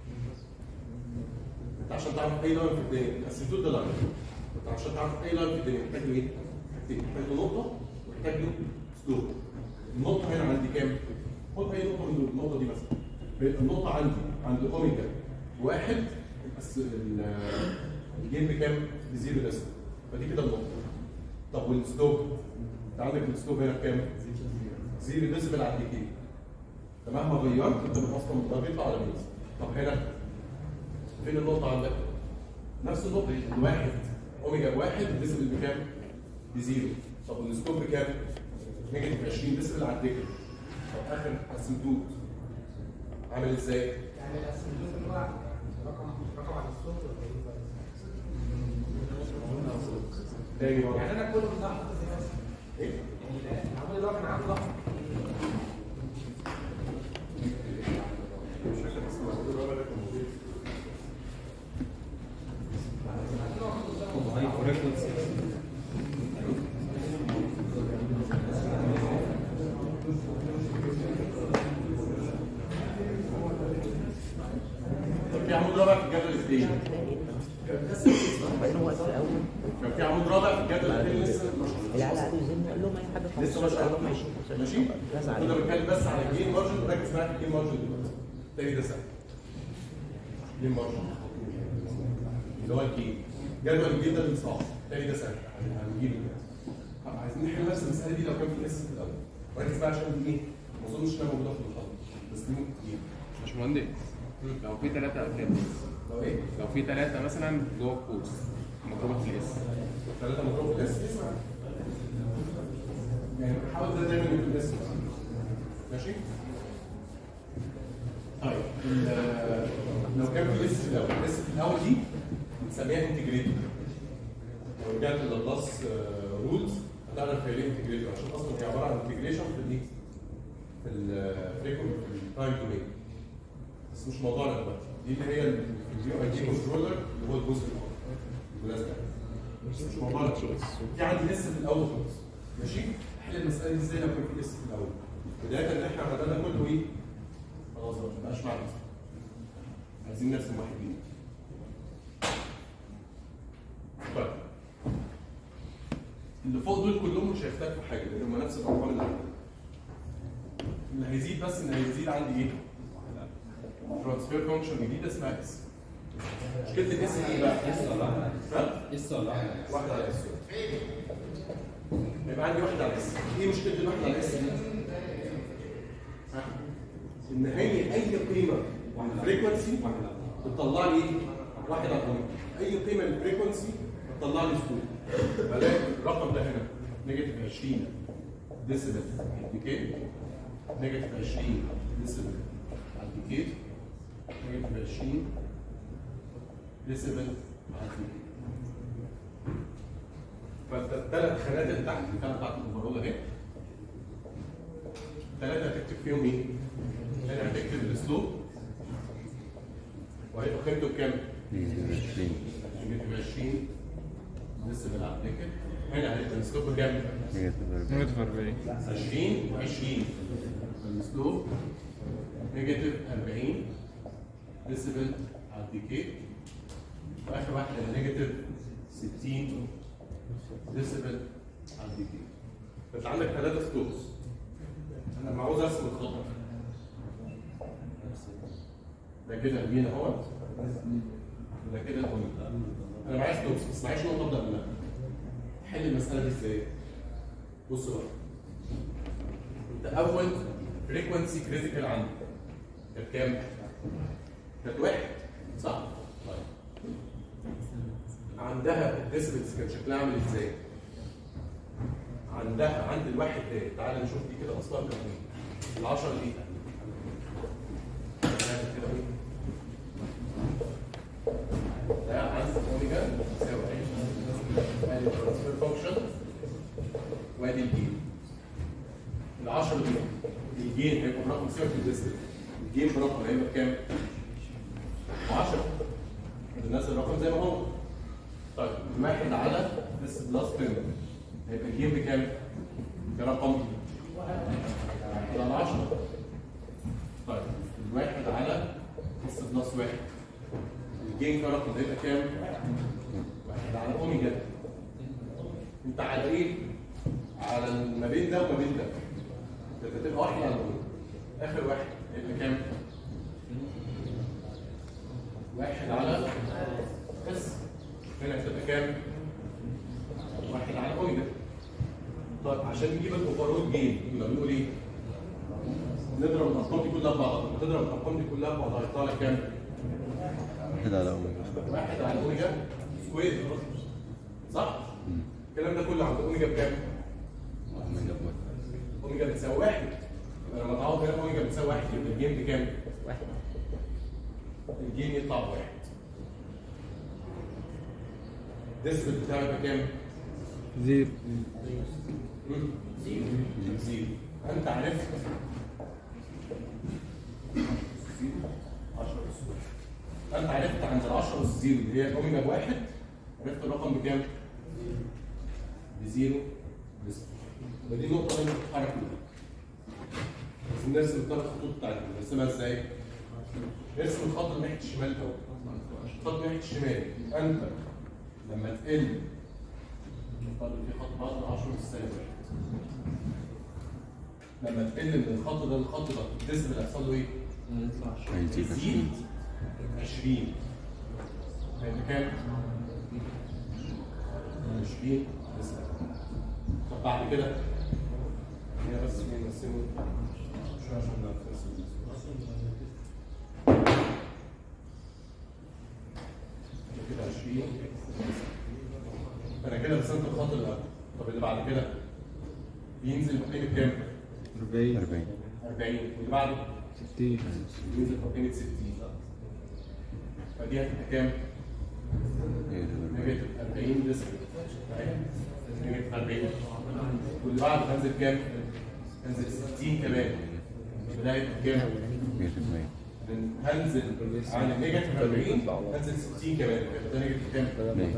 انت عشان تعرف اي لاين في الدنيا السلوك ده لاين انت عشان تعرف اي لاين في الدنيا محتاج له ايه؟ حاجتين محتاج له نقطه ومحتاج له سلوك النقطه هنا عندي كام؟ خد اي نقطه من النقطه دي مثلا بيبقى النقطه عندي عند اوميجا واحد بس ال- الجيم بكام؟ بزيرو ديسمال فدي كده النقطه طب والسلوب انت عندك السلوب هنا بكام؟ زيرو ديسبل على الديكي فمهما غيرت انت اصلا ده بيطلع على ميز طب هنا فين النقطة عندك؟ نفس النقطة دي الواحد اوميجا واحد ديسبل بكام؟ بزيرو طب والسلوب بكام؟ نيجاتيف 20 ديسبل على الديكي طب اخر اسمتوت عامل ازاي؟ يعني الاسيميلوت اللي هو رقم رقم على الصوت ولا ايه؟ تاني مرة يعني انا كل ده حاطط زي نفسي ايه؟ يعني العمود اللي هو كان عنده ضغط مش فاكر اسمه الرابع ده كان موجود. طب في عمود رابع في الجدول الثاني كان ده السيميلوت بقينا وقت في الاول كان في عمود رابع في الجدول الثاني لسه مش العيال قعدوا يزنوا قال لهم اي حاجه لسه ما 15 شاء قال لهم الله 20 ماشي 25 جاز كنا عليهم بنتكلم بس على الجين مارجن وركز معايا في الجين مارجن دلوقتي تاني ده سهل جين مارجن اللي هو الجين جدول الجين ده اللي صعب تاني ده سهل هنجيبه طب عايزين نحل نفس المساله دي لو كان في اس في الاول وركز بقى عشان دي ايه ما اظنش انها موجوده في المحاضره بس دي ممكن تجيب باشمهندس لو في ثلاثة أوتات لو ايه؟ لو في ثلاثة مثلا جوه القوس مضروبة في الاس ثلاثة مضروب في الاس يعني حاول ده دايما يكون الاس ماشي؟ طيب ال- لو كان في اس في الاول الاس في الاول دي بنسميها انتجريتور لو رجعت للبلاس رولز هتعرف هي ليه انتجريتور عشان اصلا هي عباره عن انتجريشن في الايه؟ في الفريكونت في التايم تو ميك بس مش موضوعنا دلوقتي دي اللي هي الفيو اي دي كنترولر اللي هو الجزء الاول بالمناسبه بس مش موضوعنا دلوقتي في عندي اس في الاول خالص ماشي احل المساله دي ازاي لو كان في اس في الاول بدايه ان احنا عملنا كله ايه خلاص بقى ما بقاش معنا عايزين نرسم واحد جديد طيب اللي فوق دول كلهم مش هيختلفوا في حاجه لان هم نفس الارقام اللي عندنا اللي هيزيد بس ان هيزيد عندي ايه؟ ترانسفير فانكشن جديده اسمها اس مشكله الاس ايه بقى؟ اس ولا اس ولا واحده على اس يبقى عندي واحده على اس ايه مشكله الواحده على اس دي؟ ها؟ ان هي اي قيمه فريكونسي بتطلع لي ايه؟ واحد على الاوميجا اي قيمه للفريكونسي بتطلع لي سكوت بلاقي الرقم ده هنا نيجاتيف 20 ديسيبل ديكي نيجاتيف 20 ديسيبل على الديكي نيجاتيف 20 ديسيبل على الديكي فالثلاث خانات اللي تحت الخانه بتاعت الاوفرول اهي ثلاثه هتكتب فيهم ايه؟ هنا هتكتب السلوب وهيبقى قيمته بكام؟ 22 نيجاتيف 20 لسه بنلعب نكت هنا هيبقى السلوب بكام؟ نيجاتيف 40 20 و20 السلوب نيجاتيف 40 ديسيبل على الديكي واخر واحده نيجاتيف 60 ديسيبل على الديكي فانت عندك ثلاثه سلوبس انا لما عاوز ارسم الخط ده كده البين اهوت وده كده الاوميجا انا معايا سلوبس بس معيش نقطه ابدا منها حل المساله دي ازاي؟ بص بقى انت اول فريكونسي كريتيكال عندك كانت كام؟ كانت واحد صح؟ طيب عندها الديسبلز كان شكلها عامل ازاي؟ عندها عند الواحد ده تعال نشوف دي كده اصلا كام ايه؟ ال 10 دي هنعمل كده ايه؟ ده عند اوميجا تساوي ادي الترانسفير فانكشن وادي الجين ال 10 دي الجين هيبقى برقم سيرت ديستنس الجين برقم هيبقى بكام؟ 10 الناس الرقم زي ما هو طيب واحد على اس بلس 10 هيبقى الجين بكام؟ برقم واحد على 10 طيب الواحد على اس بلس واحد الجين كرقم هيبقى كام؟ واحد على اوميجا انت على ايه؟ على ما بين ده وما بين ده انت هتبقى واحد على اوميجا اخر واحد هيبقى كام؟ واحد على اس هنا هتبقى كام؟ واحد على اوميجا طيب عشان نجيب الاوفرول جين كنا بنقول ايه؟ نضرب الارقام دي كلها في بعضها لما تضرب الارقام دي كلها في بعضها هيطلع لك كام؟ واحد على اوميجا واحد على اوميجا سكوير صح؟ الكلام ده كله عند اوميجا بكام؟ اوميجا بواحد اوميجا بتساوي واحد يبقى لما تعوض هنا اوميجا بتساوي واحد يبقى الجيم بكام؟ واحد الجيم يطلع بواحد الديسبل بتاعك بكام؟ زيرو مم. زيرو زيرو انت عرفت انت عرفت عند ال 10 اس زيرو اللي هي الاوميجا بواحد عرفت الرقم بكام؟ بزيرو بصفر ودي النقطة اللي انت بتتحرك بيها بس نرسم الثلاث خطوط بتاعتنا نرسمها ازاي؟ نرسم الخط اللي ناحية الشمال الأول الخط ناحية الشمال أنت لما تقل نفترض في خط بعد 10 والسالب واحد لما تقل من الخط ده للخط ده الديسبل هيحصل له ايه؟ هيزيد يزيد 20 هيبقى كام؟ 20 ديسبل طب بعد كده هي بس مين نقسمه شويه عشان نعرف نقسم كده 20 انا كده رسمت الخط اللي قبل طب اللي بعد كده بينزل بقيمه كام؟ 40 40 40 واللي بعده 60 ينزل بقيمه 60 فدي هتبقى كام؟ نيجاتيف 40 ديسبل نيجاتيف 40 واللي بعده هنزل كام؟ هنزل 60 كمان يبقى ده هيبقى كام؟ 100% هنزل عن النيجاتيف 40 هنزل 60 كمان يبقى ده نيجاتيف كام؟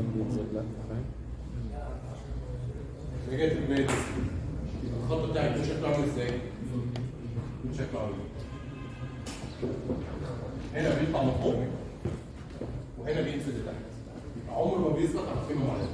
نيجاتيف 100 يبقى الخط بتاعك يكون شكله عامل ازاي؟ يكون شكله عامل هنا بيطلع لفوق وهنا بينزل لتحت يبقى عمره ما بيثبت على قيمه معينه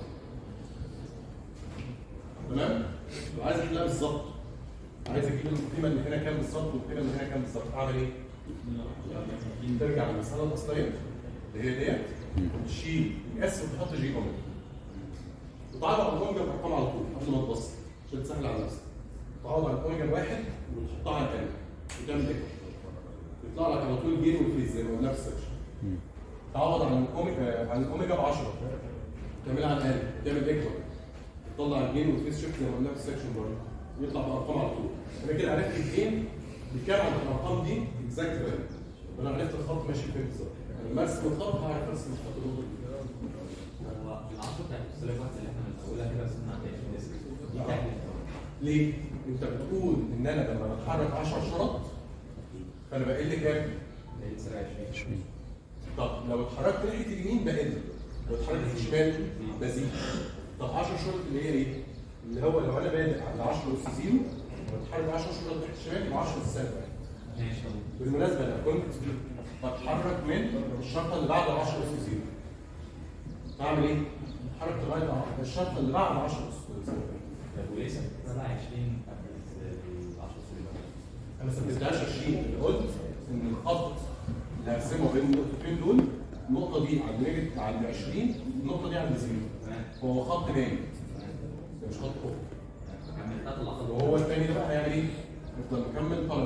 تمام؟ يبقى عايز احلها بالظبط عايز اجيب القيمه اللي هنا كام بالظبط والقيمه اللي هنا كام بالظبط اعمل ايه؟ ترجع للمساله الاصليه اللي هي ديت تشيل اس وتحط جي اوميجا وتعوض عن الاوميجا بارقام على طول قبل ما تبص عشان تسهل على نفسك تعوض عن الاوميجا بواحد وتحطها على الثاني وتعمل ايه؟ يطلع لك على طول جين وفريز زي ما قلنا في السكشن تعوض عن الاوميجا عن الاوميجا ب 10 تعملها على الاقل تعمل ايكوال تطلع الجين والفيس شيفت زي ما قلنا في السكشن برضه يطلع بارقام على طول انا كده عرفت الجين بكام عن الارقام دي اكزاكت فاليو انا عرفت الخط ماشي فين بالظبط لما ارسم الخط هعرف ارسم الخط النقطه دي هو العشرة بتاعت السلايد واحد اللي احنا من اولها كده رسمنا عند 20 ديسك دي تحليل ليه؟ انت بتقول ان انا لما بتحرك 10 شرط فانا بقل كام؟ اللي سرعة 20 طب لو اتحركت ناحيه اليمين بقل لو اتحركت ناحيه الشمال بزيد طب 10 شرط اللي هي ايه؟ اللي هو لو انا بادئ عند 10 اس زيرو واتحرك 10 شرط ناحيه الشمال يبقى 10 اس سالب ماشي بالمناسبه لو كنت بتحرك من الشرطه اللي بعد 10 اس زيرو اعمل ايه؟ اتحرك لغايه الشرطه اللي بعد 10 اس زيرو طب وليه سرعة 20 قبل ال 10 سنين انا ما ثبتهاش 20 اللي قلت ان الخط اللي هرسمه بين النقطتين دول النقطه دي عند نيجاتيف عند 20 النقطه دي عند زيرو هو خط نايم ده مش خط افق عملتها طلعت وهو الثاني ده بقى هيعمل ايه؟ يفضل مكمل طالع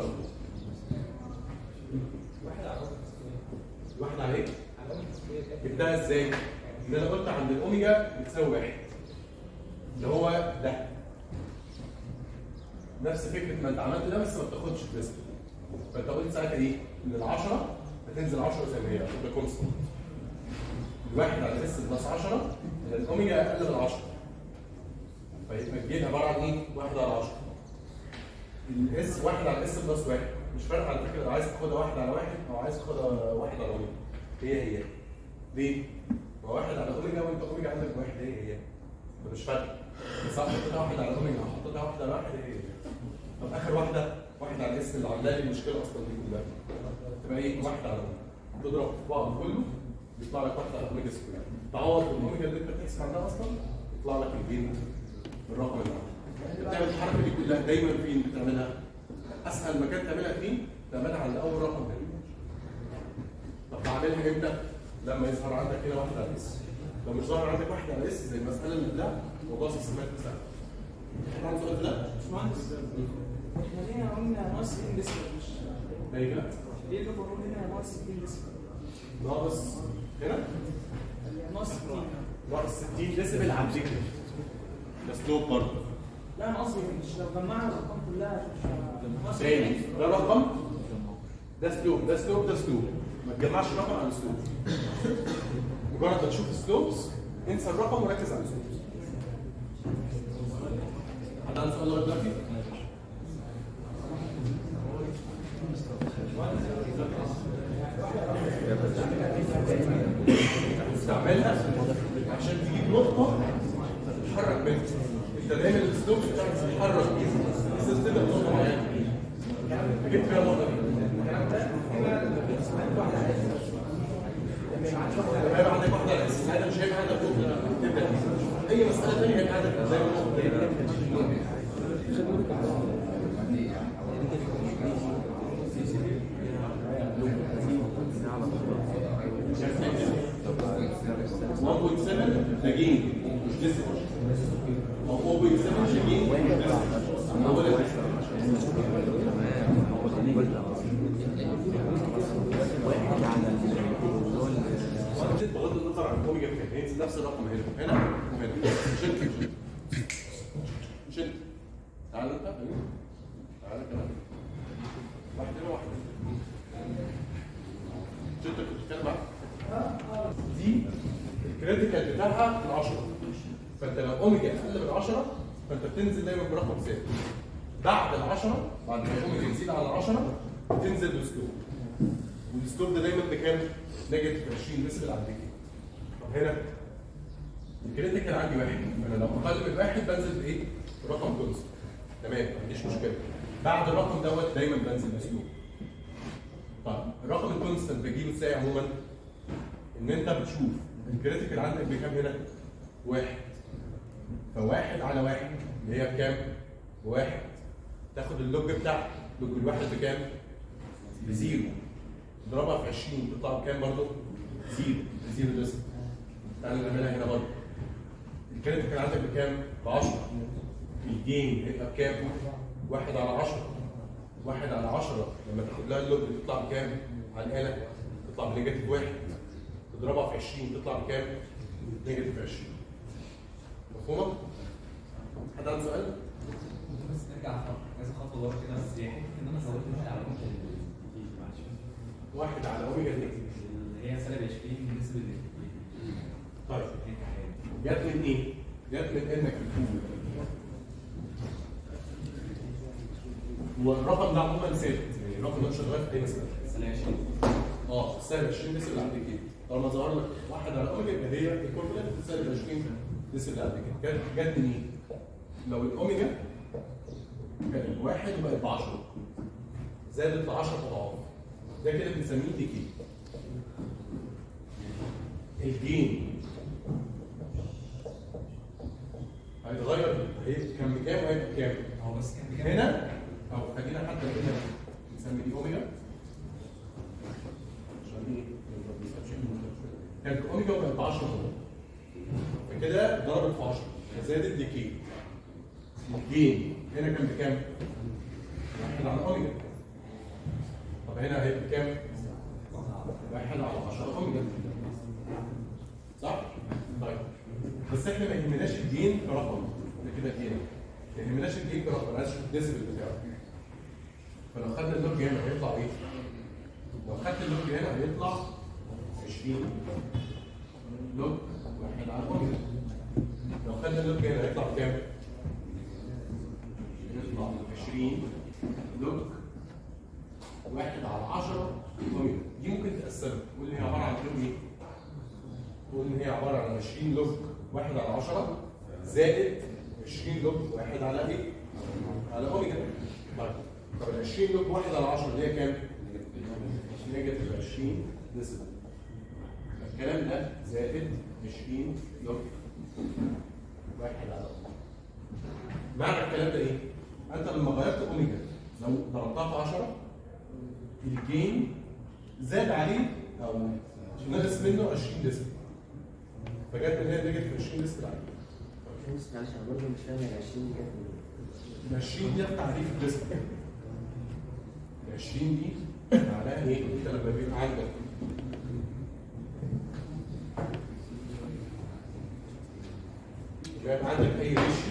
واحد على ايه؟ جبتها ازاي؟ ان انا قلت عند الاوميجا بتساوي واحد اللي هو ده نفس فكره ما انت عملت ده بس ما بتاخدش بريسك فانت قلت ساعتها ايه؟ ان ال 10 هتنزل 10 زي ما هي عشان ده كونستنت الواحد على اس بلس 10 ان الاوميجا اقل من 10 فيبقى الجين عباره عن ايه؟ واحد على 10 الاس واحد على اس بلس واحد مش فارقه على فكره لو عايز تاخدها واحد على واحد او عايز تاخدها واحد على اوميجا هي هي ليه؟ ما واحد على اوميجا وانت اوميجا عندك واحد هي هي فمش فارقه بس انا حطيتها واحد على اوميجا او حطيتها واحد على واحد هي هي طب اخر واحده واحد على الاس اللي عامله لي المشكله اصلا دي كلها تبقى ايه؟ واحد على اوميجا تضرب في بعض كله يطلع لك واحد على اوميجا سكوير تعوض الاوميجا اللي انت بتحسب عنها اصلا يطلع لك الجين بالرقم اللي عندك بتعمل الحركه دي كلها دايما فين بتعملها؟ اسهل مكان تعملها فين؟ تعملها عند اول رقم ده طب بعملها امتى؟ لما يظهر عندك هنا واحد على اس لو مش ظاهر عندك واحد على اس زي المساله اللي قبلها موضوع سيستمات سهل حد عنده سؤال في ده؟ باشمهندس احنا ليه قلنا ناقص 60 ديسك مش ايه كده؟ ليه اللي بقول هنا ناقص 60 ديسك ناقص هنا ناقص 60 ناقص 60 ديسبل على الفكره ده سلوب برضه لا انا قصدي مش لو جمعنا الارقام كلها مش ناقص تاني ده رقم ده سلوب ده سلوب ده سلوب ما تجمعش رقم على سلوب مجرد ما تشوف سلوبس انسى الرقم وركز على السلوبس حد عنده سؤال لغايه دلوقتي؟ استعملها عشان تجيب نقطه تتحرك منها انت دايما السلوبس بتاعك تتحرك بس تبدا نقطه معينه جبت فيها النقطه دي هيبقى عندك واحده على اس انا مش هيبقى عندك نقطه اي مساله ثانيه هيبقى عندك زي ما قلت One point seven again مش ديسبل أو 0.7 again مش ديسبل أنا بقول لك وانت بغض النظر عن الاوميجا بكام هينزل نفس الرقم هنا هنا وهنا مش انت مش انت مش انت تعال انت أيوه. تعال كمان واحد هنا واحد هنا مش انت كنت بتتكلم معاك دي الكريتيكال بتاعها ال 10 فانت لو اوميجا اقل من 10 فانت بتنزل دايما برقم ثابت بعد ال 10 بعد ما الاوميجا تزيد على 10 تنزل بسلوب والسلوب ده دايما بكام؟ نيجاتيف 20 ديسبل على الدقيقه طب هنا الكريتيكال عندي واحد انا لو اقل من واحد بنزل بايه؟ برقم كونست تمام ما عنديش مشكله بعد الرقم دوت دايما بنزل بسلوب طيب الرقم الكونستنت بجيبه ازاي عموما؟ ان انت بتشوف الكريتيكال عندك بكام هنا؟ واحد فواحد على واحد اللي هي بكام؟ بواحد تاخد اللوج بتاعك لوج الواحد بكام؟ بزيرو تضربها في 20 تطلع بكام برضه؟ زيرو زيرو ديسك تعالى نعملها هنا برضه الكريتيكال عندك بكام؟ ب 10 الجين هيبقى بكام؟ واحد على 10 واحد على 10 لما تاخد لها اللوج تطلع بكام؟ على الآلة تطلع بنيجاتيف واحد تضربها في 20 تطلع بكام؟ نيجاتيف 20 مفهومة؟ حد عنده سؤال؟ ممكن بس نرجع كذا خطوه ورا كده بس هي حته ان انا زودت واحد على ممكن معلش واحد على اوميجا دي اللي هي سالب 20 بالنسبه لل طيب جت من ايه؟ جت من انك بتقول والرقم ده عموما ثابت يعني الرقم ده مش هيتغير في اي مساله سالب 20 اه سالب 20 ديسبل عندك ايه؟ طالما ظهر لك واحد على اوميجا يبقى هي ايكوفلنت سالب 20 ديسبل عندك كده جت جت من ايه؟ لو الاوميجا كانت واحد وبقت ب 10 زادت ل 10 اضعاف ده كده بنسميه ديكي الجين هيتغير هيبقى كان بكام وهيبقى بكام؟ هو بس كان بكام؟ هنا او خلينا حتى هنا نسمي دي اوميجا عشان ايه؟ كانت اوميجا وبقت ب 10 فكده ضربت في 10 فزادت ديكي الجين هنا كان بكام؟ واحد على اوميجا طب هنا هيبقى بكام؟ واحد على 10 اوميجا صح؟ طيب بس احنا ما يهمناش الجين كرقم ده كده جين ما يهمناش الجين كرقم انا عايز اشوف الديسبل بتاعه فلو خدنا اللوج هنا هيطلع ايه؟ لو خدت اللوج هنا هيطلع 20 لوج واحد على اوميجا لو خدنا اللوج هنا هيطلع بكام؟ يطلع 20 لوج واحد على 10 اوميجا دي ممكن تقسمها تقول لي هي عباره عن لوج ايه؟ تقول ان هي عباره عن 20 لوج واحد على 10 زائد 20 لوج واحد على ايه؟ على اوميجا طيب طب ال 20 لوج واحد على 10 اللي هي كام؟ نيجاتيف 20 ديسبل الكلام ده زائد 20 لوج واحد على اوميجا معنى الكلام ده ايه؟ انت لما غيرت اوميجا لو ضربتها في 10 الجين زاد عليه او نقص منه 20 ديسبل فجت من هنا نيجاتيف 20 ديسبل عليه معلش انا برضه مش فاهم ال 20 دي ال 20 دي تعريف الديسبل ال 20 دي معناها ايه؟ انت لما بيبقى عندك بيبقى عندك اي ريشيو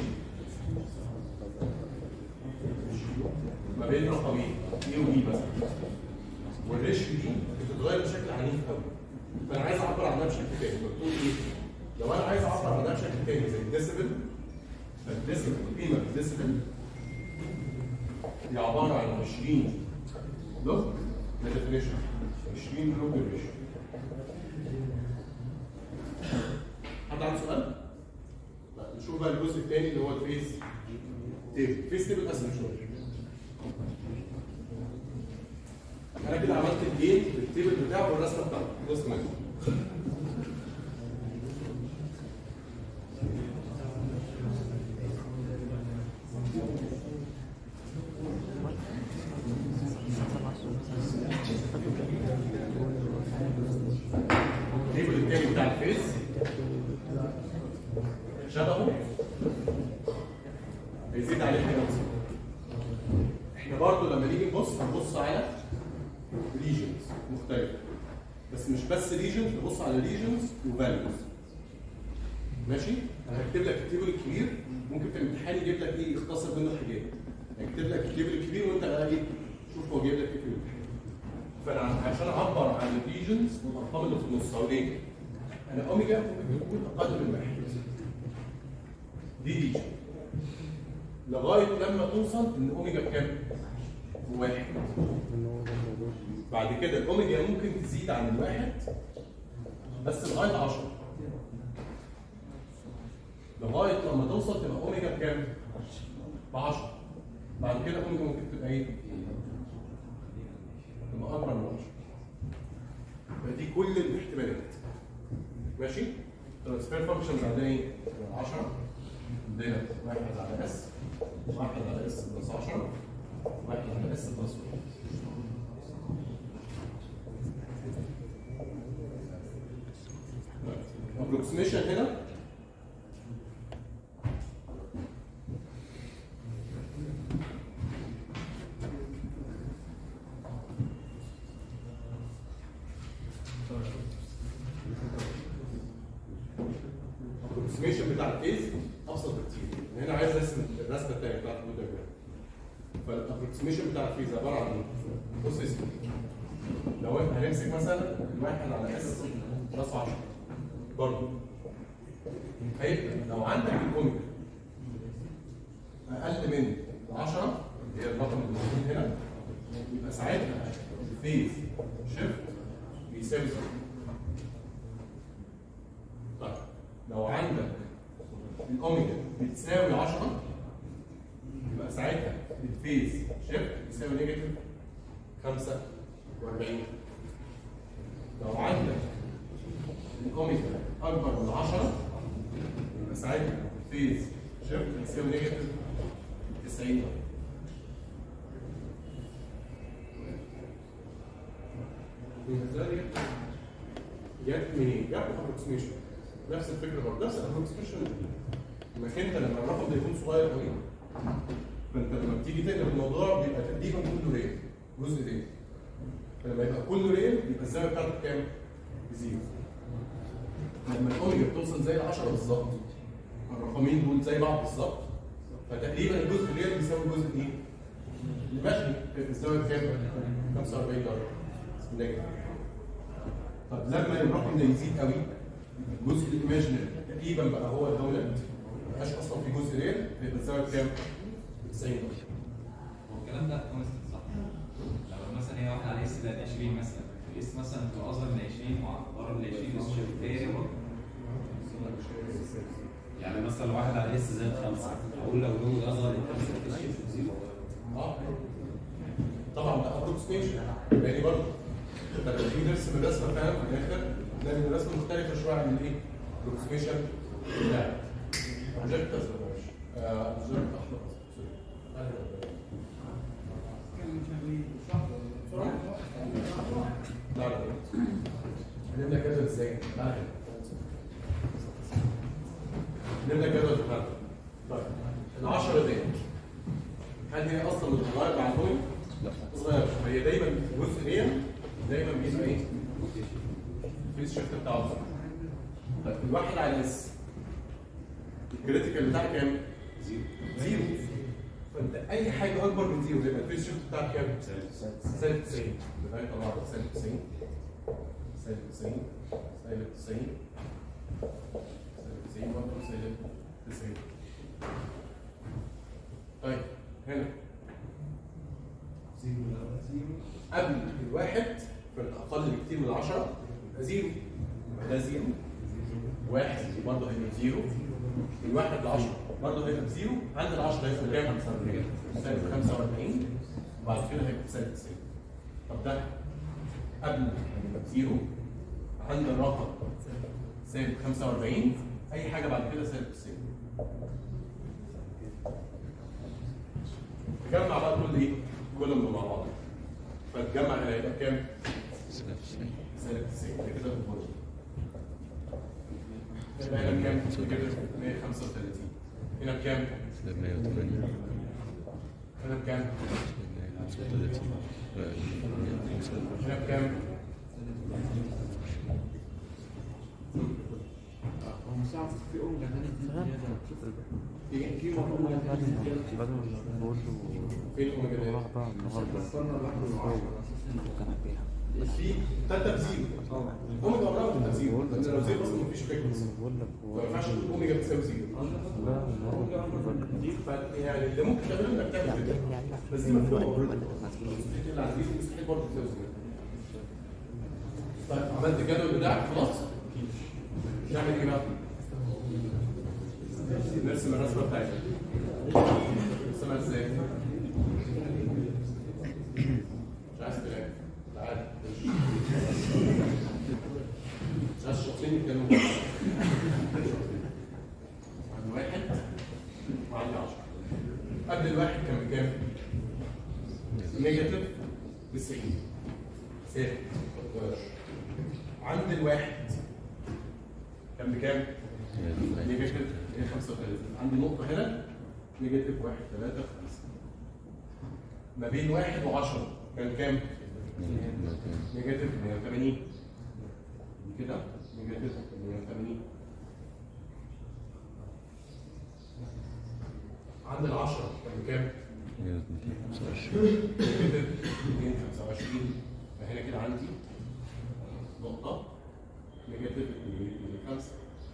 ما بين رقمين ايه وبي مثلا والريشيو دي بتتغير بشكل عنيف قوي فانا عايز اعبر عنها بشكل تاني بتقول ايه؟ لو انا عايز اعبر عنها بشكل تاني زي الديسبل فالديسبل القيمه بالديسبل دي عباره عن 20 لوج ده ديفينيشن 20 لوج الريشيو حد عنده سؤال؟ لا نشوف بقى الجزء الثاني اللي هو الفيس تيبل فيس تيبل اسهل شويه انا كده عملت الجين بالتيبل بتاعه والرسمه بتاعته جزء منه هيزيد عليه حاجه بسيطه احنا برضو لما نيجي نبص هنبص على ريجنز مختلفه بس مش بس ريجنز نبص على ريجنز وفاليوز ماشي انا هكتب لك التيبل الكبير ممكن في الامتحان يجيب لك ايه يختصر منه حاجات هكتب لك التيبل الكبير وانت بقى ايه شوف هو جايب لك ايه في الامتحان فانا عشان اعبر عن الريجنز والارقام اللي في النص حوالين انا اوميجا ممكن تكون اقل من واحد دي ريجن لغايه لما توصل ان اوميجا بكام؟ واحد بعد كده الاوميجا ممكن تزيد عن الواحد بس لغايه 10 لغايه لما توصل تبقى اوميجا بكام؟ ب 10 بعد كده اوميجا ممكن تبقى ايه؟ تبقى اكبر من 10 فدي كل الاحتمالات ماشي؟ ترانسفير فانكشنز عندنا ايه؟ 10 عندنا واحد على اس واحد على اس بلس 10 واحد على اس بلس 1 ابروكسيميشن هنا الابروكسيميشن بتاع الفيز ابسط بكتير هنا عايز ارسم الرسمه الثانيه بتاعت الدياجرام فالابروكسيميشن بتاع الفيز عباره عن ايه؟ بص يا سيدي لو انت هنمسك مثلا الواحد على اس بلس 10 برضه هيبقى لو عندك الاوميجا اقل من 10 اللي هي الرقم اللي موجود هنا يبقى ساعتها الفيز شيفت بيساوي صفر طيب لو عندك الاوميجا بتساوي 10 يبقى ساعتها الفيز شيفت بيساوي نيجاتيف 45 لو عندك الاوميجا اكبر من 10 يبقى ساعتها الفيز شيفت بيساوي نيجاتيف 90 ذلك جت منين؟ جت من ابروكسيميشن نفس الفكره برضه نفس الابروكسيميشن انك انت لما الرقم ده يكون صغير قوي فانت لما بتيجي تقلب الموضوع بيبقى تقريبا كله ريل جزء ريل فلما يبقى كله ريل يبقى الزاويه بتاعته كام؟ زيرو لما الاوميجا بتوصل زي ال 10 بالظبط الرقمين دول زي بعض بالظبط فتقريبا الجزء الريال بيساوي الجزء ايه؟ المشي بيساوي كام؟ 45 درجه نيجاتيف طب لما الرقم ده يزيد قوي الجزء الايماجينري تقريبا بقى هو الدولت ما بقاش اصلا في جزء ريال هيبقى الزاويه بكام؟ 90 درجه هو الكلام ده كونستنت صح؟ لو مثلا هي واحد على اس زائد 20 مثلا الاس مثلا تبقى اصغر من 20 واكبر من 20 اس شيفت هي هي برضه يعني مثلا واحد على اس زائد خمسة اقول لو لود اصغر من خمسة اس شيفت زيرو اه طبعا ده ابروكسيميشن يعني برضه انت لما تيجي ترسم الرسمه فعلا في الاخر تلاقي ان الرسمه مختلفه شويه عن الايه؟ ابروكسيميشن لا بروجكت اصغر بروجكت احمر لا لا هنبدا جدول ازاي؟ لا نبدا جدول بتاعنا طيب ال 10 دقايق هل هي اصلا بتتغير مع البوينت؟ لا صغيره فهي دايما جزئيا دايما بيبقى ايه؟ الفيس شيفت بتاعه صغير. طيب الواحد على اس الكريتيكال بتاعك كام؟ زيرو زيرو فانت اي حاجه اكبر من زيرو يبقى الفيس شيفت بتاعك كام؟ سالب 90 لغايه طبعا سالب 90 سالب 90 سالب 90 سالب 90 برضه سالب 90 طيب هنا قبل الواحد فالاقل بكتير من العشرة يبقى زيرو يبقى ده زيرو واحد برضه هيبقى زيرو الواحد لعشرة برضه هيبقى بزيرو عند العشرة هيبقى كام؟ سالب 45 وبعد كده هيبقى سالب 90 طب ده قبل ما يبقى بزيرو عند الرقم سالب 45 اي حاجه بعد كده سالب 90 تجمع بقى كل ايه؟ كلهم مع بعض فتجمع هنا هيبقى كام؟ سالب 90 ده كده بالبوزيتيف يبقى هنا كام؟ كده 135 هنا بكام؟ 180 هنا بكام؟ 35 هنا بكام؟ هو صعب في اوميجا ثاني في في اوميجا ثاني فين اوميجا ده؟ في تالتة بزيرو اوميجا عمرها ما تبقى بزيرو لان لو زيرو اصلا مفيش فريكونسي ما ينفعش تقول اوميجا بتساوي زيرو ف- يعني اللي ممكن تعمله انك تعمل كده بس دي مفهومه اوريدي اللي على الفيزيك مستحيل برضه تساوي زيرو طيب عملت الجدول بتاعك خلاص نعمل ايه بقى؟ نرسم الرسمه بتاعتنا نرسمها ازاي؟ مش عايز كلام تعالى مش عايز شخصين يتكلموا عن واحد وعن عشرة قبل الواحد كان بكام؟ نيجاتيف 90 ثابت ما اتغيرش. عند الواحد كان بكام؟ نيجاتيف 35 عندي نقطة هنا نيجاتيف 1 3 5 ما بين 1 و10 كان كام؟ نيجاتيف 180 كده نيجاتيف 180 عند العشرة كان بكام؟ نيجاتيف 225 فهنا كده عندي نقطة نيجاتيف 5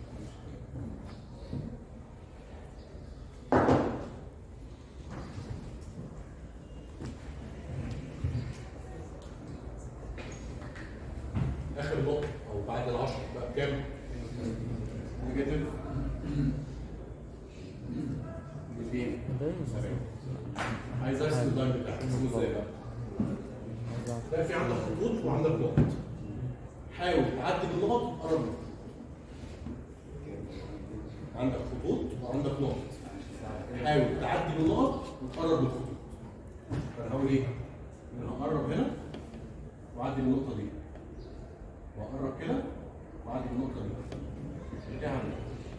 اخر نقطة او بعد العشرة بقى بكام؟ نيجاتيف 270 عايز ارسم اللاين بتاعك ارسمه ازاي بقى؟ لا في عندك خطوط وعندك نقط حاول تعدي بالنقط وتقرب منها عندك خطوط وعندك نقط حاول تعدي بالنقط وتقرب من الخطوط فانا هقول ايه؟ انا هقرب هنا واعدي بالنقطة دي واقرب كده واعدي بالنقطة دي كده هعمل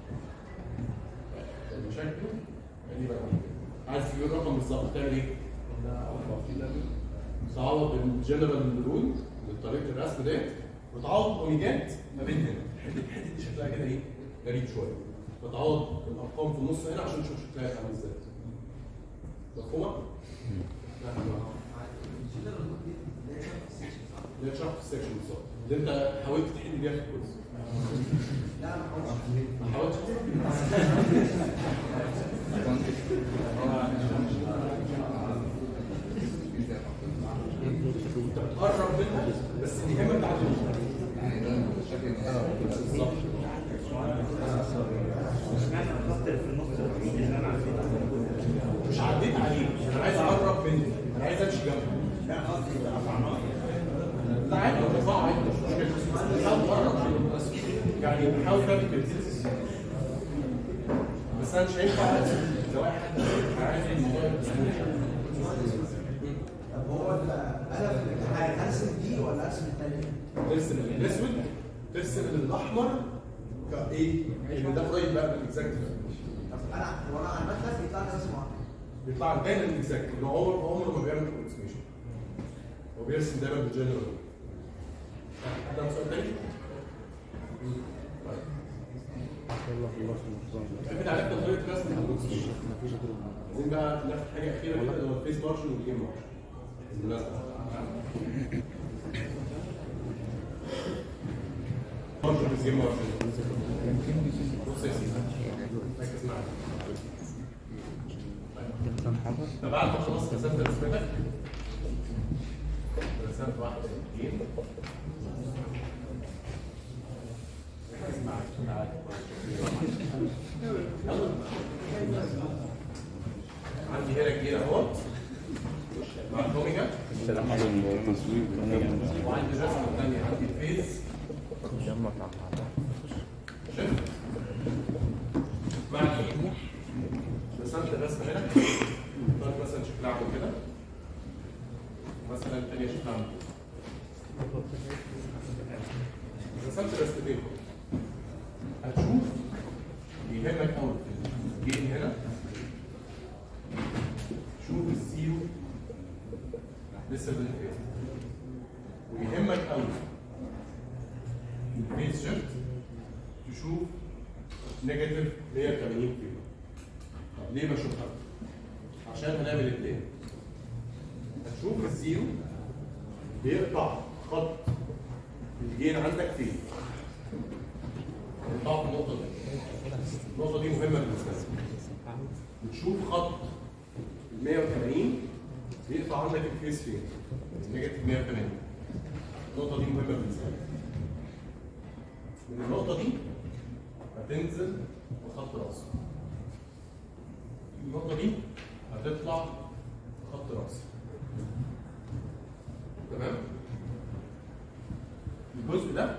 المشاكل دي بقى عايز تجيب الرقم بالظبط تعمل ايه؟ تعوض بالجنرال رول من طريقه الرسم ديت وتعوض اوميجات ما بين هنا الحته الحته دي شكلها كده ايه؟ غريب شويه فتعوض الارقام في النص هنا عشان تشوف شكلها هيبقى عامل ازاي مفهومه؟ اللي هي شرح في السكشن بالظبط اللي انت حاولت تحل بيها في الكويز لا ما حاولتش ما حاولتش قرب منها بس الإهانة بتاعت بالظبط مش عديت عليه انا عايز اقرب منه انا عايز امشي جنبه لا قصدي لا عادي ارفعه عادي مش مشكله حاول تقرب منه بس يعني حاول تعمل كده بس انا مش هينفع لو اي حد عايز الموضوع يبقى سهل. طب هو ال- انا في الامتحان ارسم دي ولا ارسم الثانيه؟ ترسم الاسود ترسم الاحمر كايه؟ يعني ده قريب بقى من الاكزاكت طب انا وانا على المدخل بيطلع لي رسم واحد بيطلع لك دايما الاكزاكت انه عمره عمره ما بيعمل ابروكسيميشن هو بيرسم دايما بالجنرال عندنا سؤال تاني؟ طيب كده عرفنا طريقه رسم الابروكسيميشن عايزين بقى ناخد حاجه اخيره كده اللي هو الفيس مارشن والجيم مارشن بالمناسبه مارشن والجيم مارشن بص يا سيدي ركز معايا طب بعد ما خلصت رسمت رسمتك رسمت واحد اثنين ركز معايا تعالى يلا. عندي هنا كبيرة اهوت مع الاوميجا وعندي الرسمة الثانية عندي الفيز شفت مع الايه؟ رسمت الرسمة هنا طيب مثلا شكلها عامل كده مثلا الثانية شكلها عامل كده رسمت الرسمتين هتشوف يهمك قوي الجين هنا تشوف الزيرو لسه في الفيز ويهمك قوي الفيز شيفت تشوف نيجاتيف 180 كيلو طب ليه بشوفها؟ عشان هنعمل الاثنين هتشوف الزيرو بيقطع خط الجين عندك فين؟ يقطع في النقطة دي النقطة دي مهمة بالنسبة لك وتشوف خط ال 180 بيقطع عندك الفيس فين؟ نيجاتيف 180 النقطة دي مهمة بالنسبة لك من النقطة دي هتنزل بخط راسي النقطة دي هتطلع بخط راسي تمام؟ الجزء ده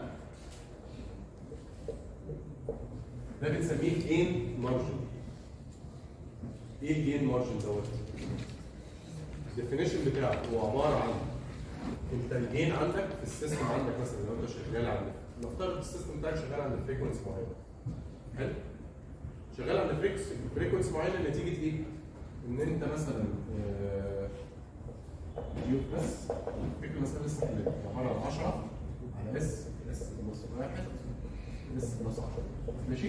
ده بنسميه جين مارجن ايه الجين مارجن دوت؟ الديفينيشن بتاعه هو عباره عن انت الجين عندك في السيستم عندك مثلا لو انت شغال عند نفترض السيستم بتاعك شغال عند فريكونسي معينه حلو شغال عند فريكونسي معينه نتيجه ايه؟ ان انت مثلا آه، ديوت بس فكره مثلا لسه عباره عن 10 على اس اس نص واحد اس بلس 10 ماشي؟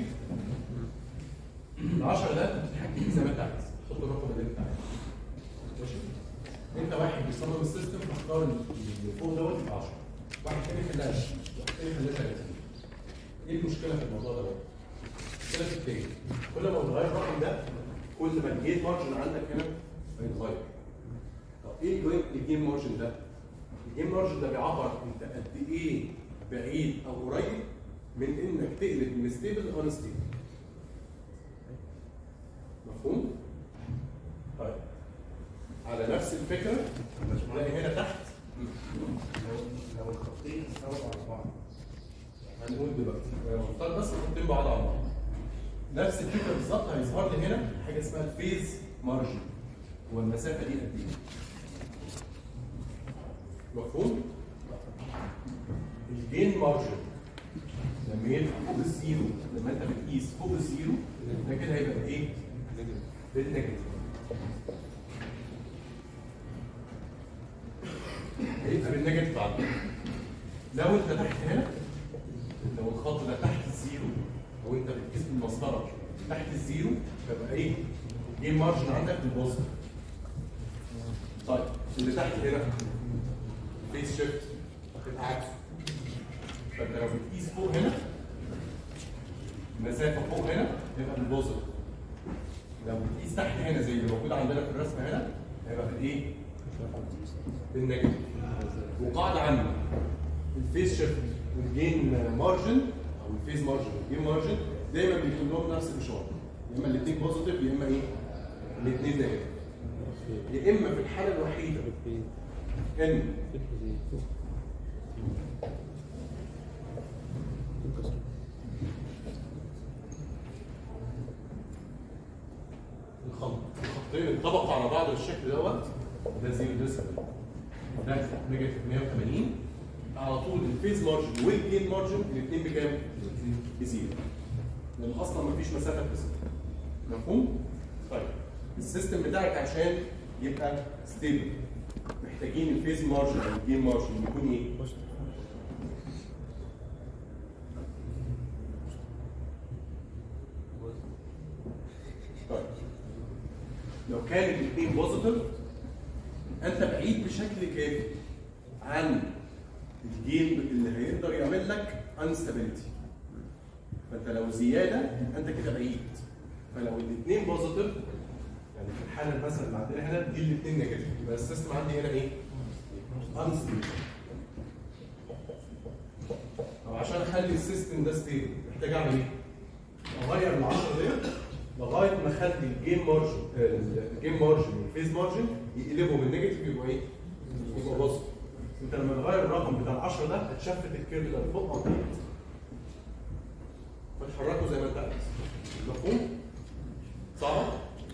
ال 10 ده بتتحكم فيه زي ما انت عايز تحط الرقم اللي انت عايزه ماشي؟ انت واحد بيصمم السيستم تختار اللي فوق دوت يبقى 10 واحد تاني يخليها 20 واحد تاني يخليها 30 ايه المشكله في الموضوع ده بقى؟ المشكله في التاني كل ما بتغير الرقم ده كل ما الجين مارجن عندك هنا هيتغير طب ايه الجين- الجين مارجن ده؟ الجين مارجن ده بيعبر انت قد ايه بعيد او قريب من انك تقلب من ستيبل لان ستيبل مفهوم؟ طيب على نفس الفكره تلاقي هنا تحت لو الخطين استووا على بعض هنقول دلوقتي نفترض بس الخطين بعض عن بعض نفس الفكره بالظبط هيظهر لي هنا حاجه اسمها الفيز مارجن هو المسافه دي قد ايه؟ مفهوم؟ الجين مارجن لما يبقى فوق الزيرو لما انت بتقيس فوق الزيرو ده كده هيبقى بايه؟ بالنيجاتيف هيبقى بالنيجاتيف عندك لو انت تحت هنا لو الخط ده تحت الزيرو او انت بتقيس بالمسطره تحت الزيرو يبقى ايه؟ الجين مارجن عندك بالبوزيتيف طيب اللي تحت هنا فيس شيفت العكس فانت لو بتقيس فوق هنا المسافه فوق هنا يبقى بالبوزيتيف لو بتقيس تحت هنا زي اللي موجود عندنا في الرسمه هنا هيبقى بالايه؟ بالنيجاتيف وقاعده عامه الفيس شيفت والجين مارجن او الفيز مارجن والجين مارجن دايما بيكون لهم نفس الاشاره يا اما الاثنين بوزيتيف يا اما ايه؟ الاثنين نيجاتيف يا اما في الحاله الوحيده ان الخط الخطين انطبقوا على بعض بالشكل دوت ده زيرو ديسبل ده نيجاتيف 180 على طول الفيز مارجن والجين مارجن الاثنين بكام؟ بزيرو لان اصلا مفيش مسافه بتسبب مفهوم؟ طيب السيستم بتاعك عشان يبقى ستيبل محتاجين الفيز مارجن او الجين مارجن يكون ايه؟ طيب لو كان الاثنين بوزيتيف انت بعيد بشكل كافي عن الجين اللي هيقدر يعمل لك انستابيلتي فانت لو زياده انت كده بعيد فلو الاثنين بوزيتيف يعني في الحاله مثلا اللي عندنا هنا دي الاثنين نيجاتيف يبقى السيستم عندي هنا ايه؟ انستابيل طب عشان اخلي السيستم ده ستيبل محتاج اعمل ايه؟ اغير ال 10 ديت لغايه ما اخلي الجيم مارجن الجيم مارجن والفيز مارجن يقلبوا من نيجاتيف يبقوا ايه؟ يبقوا بوزيتيف انت لما تغير الرقم بتاع ال 10 ده هتشفت الكيرف ده لفوق او تحت فتحركه زي ما انت عايز مفهوم؟ صعب؟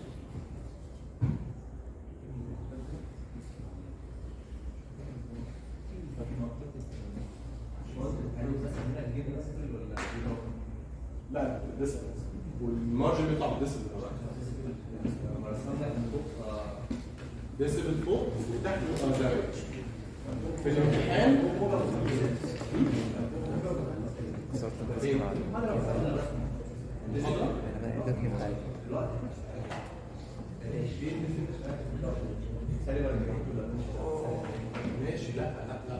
لا لا ديسبل والمارجن بيطلع بالديسبل لما رسمنا من فوق ديسيبل فوق وتحت يبقى زاويه في الامتحان فين؟ ماشي لا لا لا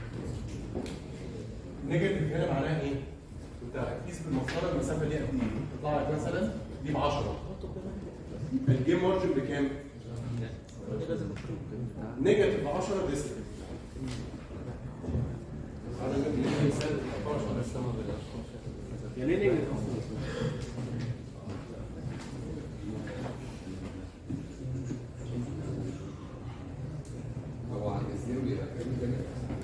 نيجاتيف هنا معناها ايه؟ انت هتقيس بالمسطره المسافه دي قد ايه؟ تطلع لك مثلا دي ب 10 الجيم مارجن بكام؟ نيجاتيف 10 ديسبل هذا مثال مثال 14 بس تمام يعني ايه نيجاتيف؟ هو عند الزيرو بيبقى كام كام؟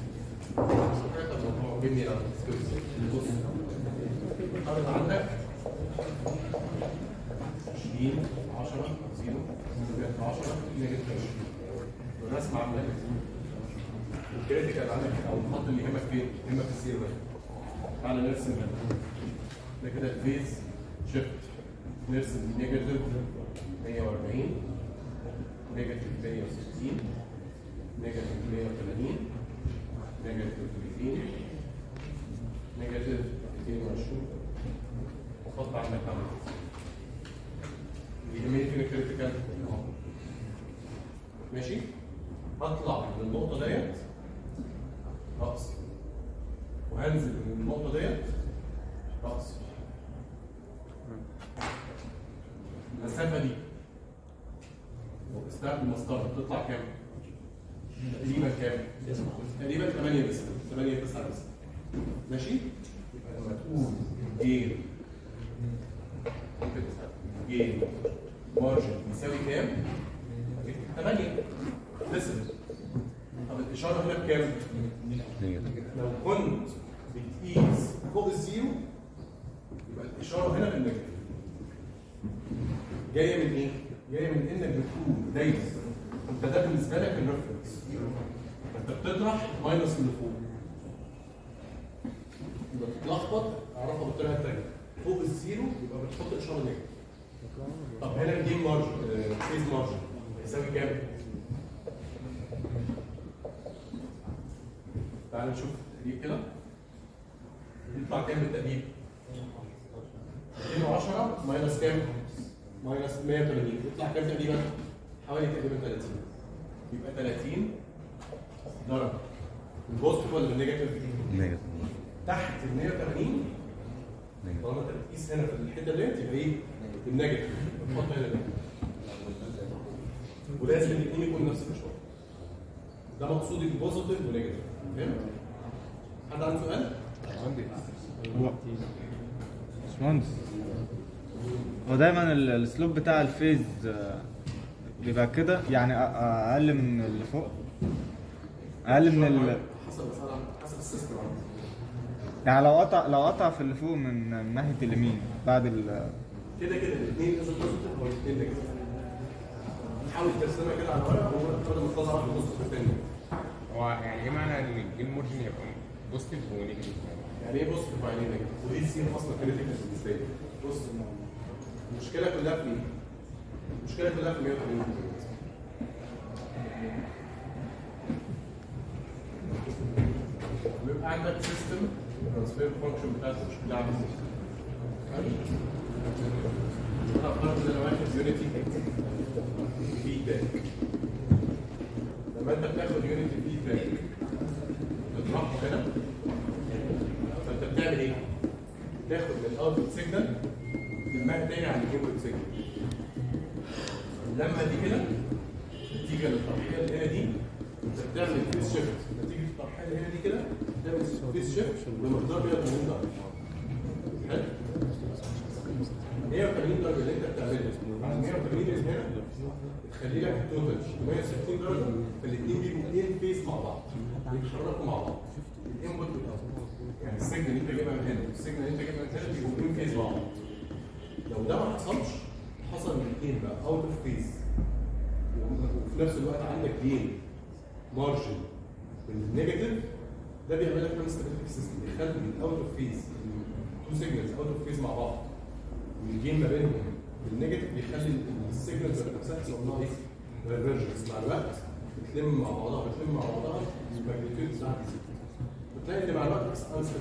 جيب بص الارض عندك 20 10 0 10 نيجاتيف 20 والرسمه عامله كده الكريتيكال عندك او الخط اللي يهمك فين؟ يهمك الزيرو ده تعالى نرسم هنا ده كده الفيز شيفت نرسم نيجاتيف 140 نيجاتيف 160 نيجاتيف 180 نيجاتيف 200 نيجاتيف 220 وحط عندك عمل يهمني فين الكريتيكال اهو ماشي هطلع من النقطة ديت رأس وهنزل من النقطة ديت رأس المسافة دي لو استخدم مسطرة بتطلع كام؟ تقريبا كام؟ تقريبا 8 بس 8 9 بس ماشي؟ يبقى لما تقول جيم جيم مارجن بيساوي كام؟ 8 لسه طب الاشاره هنا بكام؟ لو كنت بتقيس فوق الزيرو يبقى الاشاره هنا بالنيجاتيف جايه من ايه؟ جايه من انك بتقول دايما انت ده بالنسبه لك الريفرنس انت بتطرح ماينس اللي فوق يبقى بتتلخبط اعرفها بالطريقه الثانيه فوق الزيرو يبقى بتحط اشاره نيجاتيف طب هنا الجيم مارجن فيز مارجن يساوي كام؟ تعال نشوف التقريب كده يطلع كام بالتقريب؟ 210 ماينس كام؟ ماينس 180 يطلع كام تقريبا؟ حوالي تقريبا 30 يبقى 30 ضرب البوزيتيف ولا بالنيجاتيف؟ نيجاتيف تحت ال 180 طالما انت بتقيس هنا في الحته ديت يبقى ايه؟ النيجاتيف تحط هنا ده ولازم الاثنين يكونوا نفس المشوار ده مقصودي بوزيتيف ونيجاتيف فهمت؟ حد عنده سؤال؟ عندي هو باشمهندس هو دايما ال- الاسلوب بتاع الفيز آه، بيبقى كده يعني أ- اقل من اللي فوق اقل من ال... حسب مثلا حسب السيستم عندك يعني لو قطع لو قطع في اللي فوق من من ناحيه اليمين بعد ال كده كده الاثنين لازم بوزيتيف او الاثنين نيجاتيف حاول ترسمها كده على ورقه وبعد ما تطلع واحد بوزيتيف الثاني هو يعني ايه معنى ان الجيم مارجن يبقى بوزيتيف ونيجاتيف يعني ايه بوزيتيف ويعني ايه نيجاتيف؟ ودي السين اصلا كريتيكال بالنسبه لي بص المشكله كلها في ايه؟ المشكله كلها في 180 ويبقى عندك سيستم ترانسفير فانكشن بتاعته مش كلها عامله انا افترض ان انا واخد يونيتي فيدباك لما انت بتاخد يونيتي فيدباك بتطرحه هنا فانت بتعمل ايه؟ تاخد من الاوتبوت سيجنال تلمها تاني على الانبوت سيجنال اللمه دي كده نتيجه للترحيل اللي هنا دي انت بتعمل فيس شيفت نتيجه الترحيل اللي هنا دي كده تعمل فيس شيفت بمقدار 180 درجه حلو 180 درجه اللي انت بتعملها بعد 180 من هنا بتخلي لك التوتال 160 درجه فالاثنين بيبقوا اثنين فيس مع بعض بيتحركوا مع بعض الانبوت والاوتبوت يعني السيجنال اللي انت جايبها من هنا والسيجنال اللي انت جايبها من هنا بيبقوا اثنين فيس مع بعض لو ده ما حصلش حصل الاثنين بقى اوت اوف فيس وفي نفس الوقت عندك جين مارجن بالنيجاتيف ده بيعمل لك انستابيليتي سيستم بيخلي الاوت اوف فيس تو سيجنالز اوت اوف فيس مع بعض والجين ما بينهم بالنيجاتيف بيخلي السيجنالز نفسها تحصل لها ايه؟ ريفرجنس مع الوقت بتلم مع بعضها بتلم مع بعضها الماجنتيود بتاعها بيزيد بتلاقي ان مع الوقت بس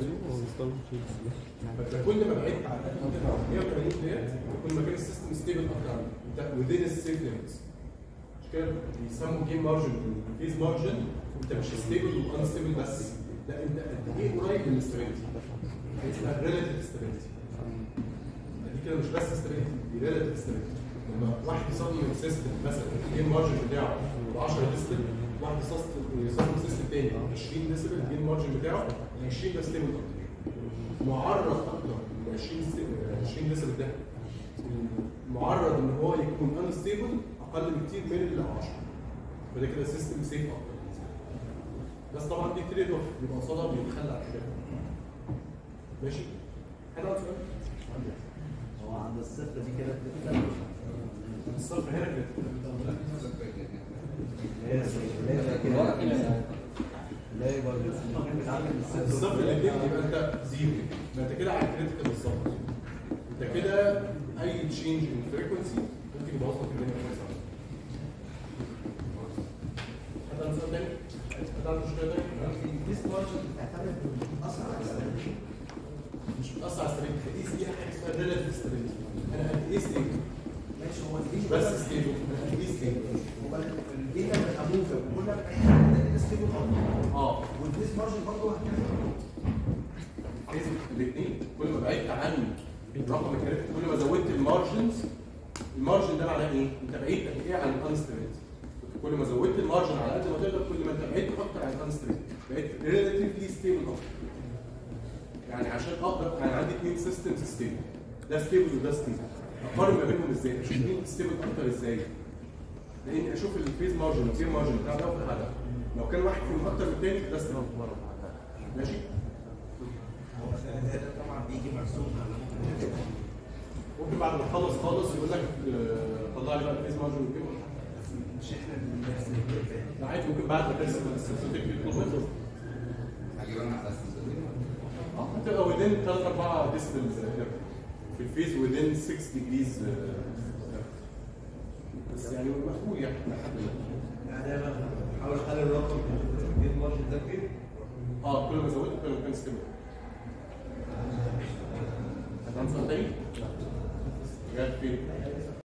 فانت كل ما بعدت عن 180 ديت كل ما كان السيستم ستيبل اكتر انت within السيف ليميتس مش كده بيسموا جيم مارجن فيز مارجن انت مش ستيبل وانستيبل بس لا انت قد ايه قريب من الاستابيليتي اسمها ريلاتيف ستابيليتي دي كده مش بس ستابيليتي دي ريلاتيف ستابيليتي لما واحد يصمم سيستم مثلا الجيم مارجن بتاعه ب 10 ديسبل واحد يصمم يصمم سيستم تاني ب 20 ديسبل الجيم مارجن بتاعه ال 20 ده ستيبل اكتر معرض اكتر من 20 س- 20 ديسبل ده معرض ان هو يكون انستيبل اقل بكتير من ال 10 فده كده سيستم سيف اكتر بس طبعا دي تريد اوف بيبقى قصادها بيتخلى عن كده ماشي؟ حد عنده سؤال؟ هو عند الصفر دي كده كده الصفر هنا كده لا برضه بتعمل الصفر اللي كده يبقى انت زيرو يبقى انت كده على الكريتيكال بالظبط انت كده اي تشينج ان فريكونسي ممكن يبوظ لك الدنيا خالص حد عنده سؤال تاني؟ حد عنده مشكله تاني؟ الديس مارجن بتعتمد اصلا على الاستابيليتي مش بتأثر على ستابيليتي بتقيس بيها حاجه اسمها ريلاتيف ستابيليتي انا قد ايه ستيبل ماشي هو الديس بس ستيبل انا قد ايه ستيبل هو الداتا بتبقى موفر بقول لك اي حاجه ده ستيبل اكتر اه والديس مارجن برضه هكذا الاثنين كل ما بعدت عن رقم الكريتيكال كل ما زودت المارجنز المارجن ده معناه ايه؟ انت بعيد قد ايه عن الانستابيليتي كل ما زودت المارجن على قد ما تقدر كل ما انت بعدت اكتر عن الانستابيليتي بقيت ريلاتيفلي ستيبل اكتر يعني عشان اقدر انا عندي اثنين سيستمز ستيبل ده ستيبل وده ستيبل اقارن ما بينهم ازاي؟ اشوف مين ستيبل اكتر ازاي؟ لان اشوف الفيز مارجن والفيز مارجن بتاع ده وبتاع ده لو كان واحد فيهم اكتر من الثاني ده ستيبل ماشي؟ طبعا بيجي مرسوم ممكن بعد ما تخلص خالص يقول لك آه، طلع لي بقى الفيز مارجن والجيم مش احنا اللي بنرسم لا عادي ممكن بعد ما ترسم السنسيتيف يطلب منك هجيب انا على اساس اه هتبقى within 3 4 ديسبل في الفيز within 6 ديجريز بس يعني مقبول يعني لحد ما يعني انا بحاول اخلي الرقم الجيم مارجن ده كبير اه كل ما زودت كل ما كان ستيبل هتعمل سؤال تاني؟ جات فين؟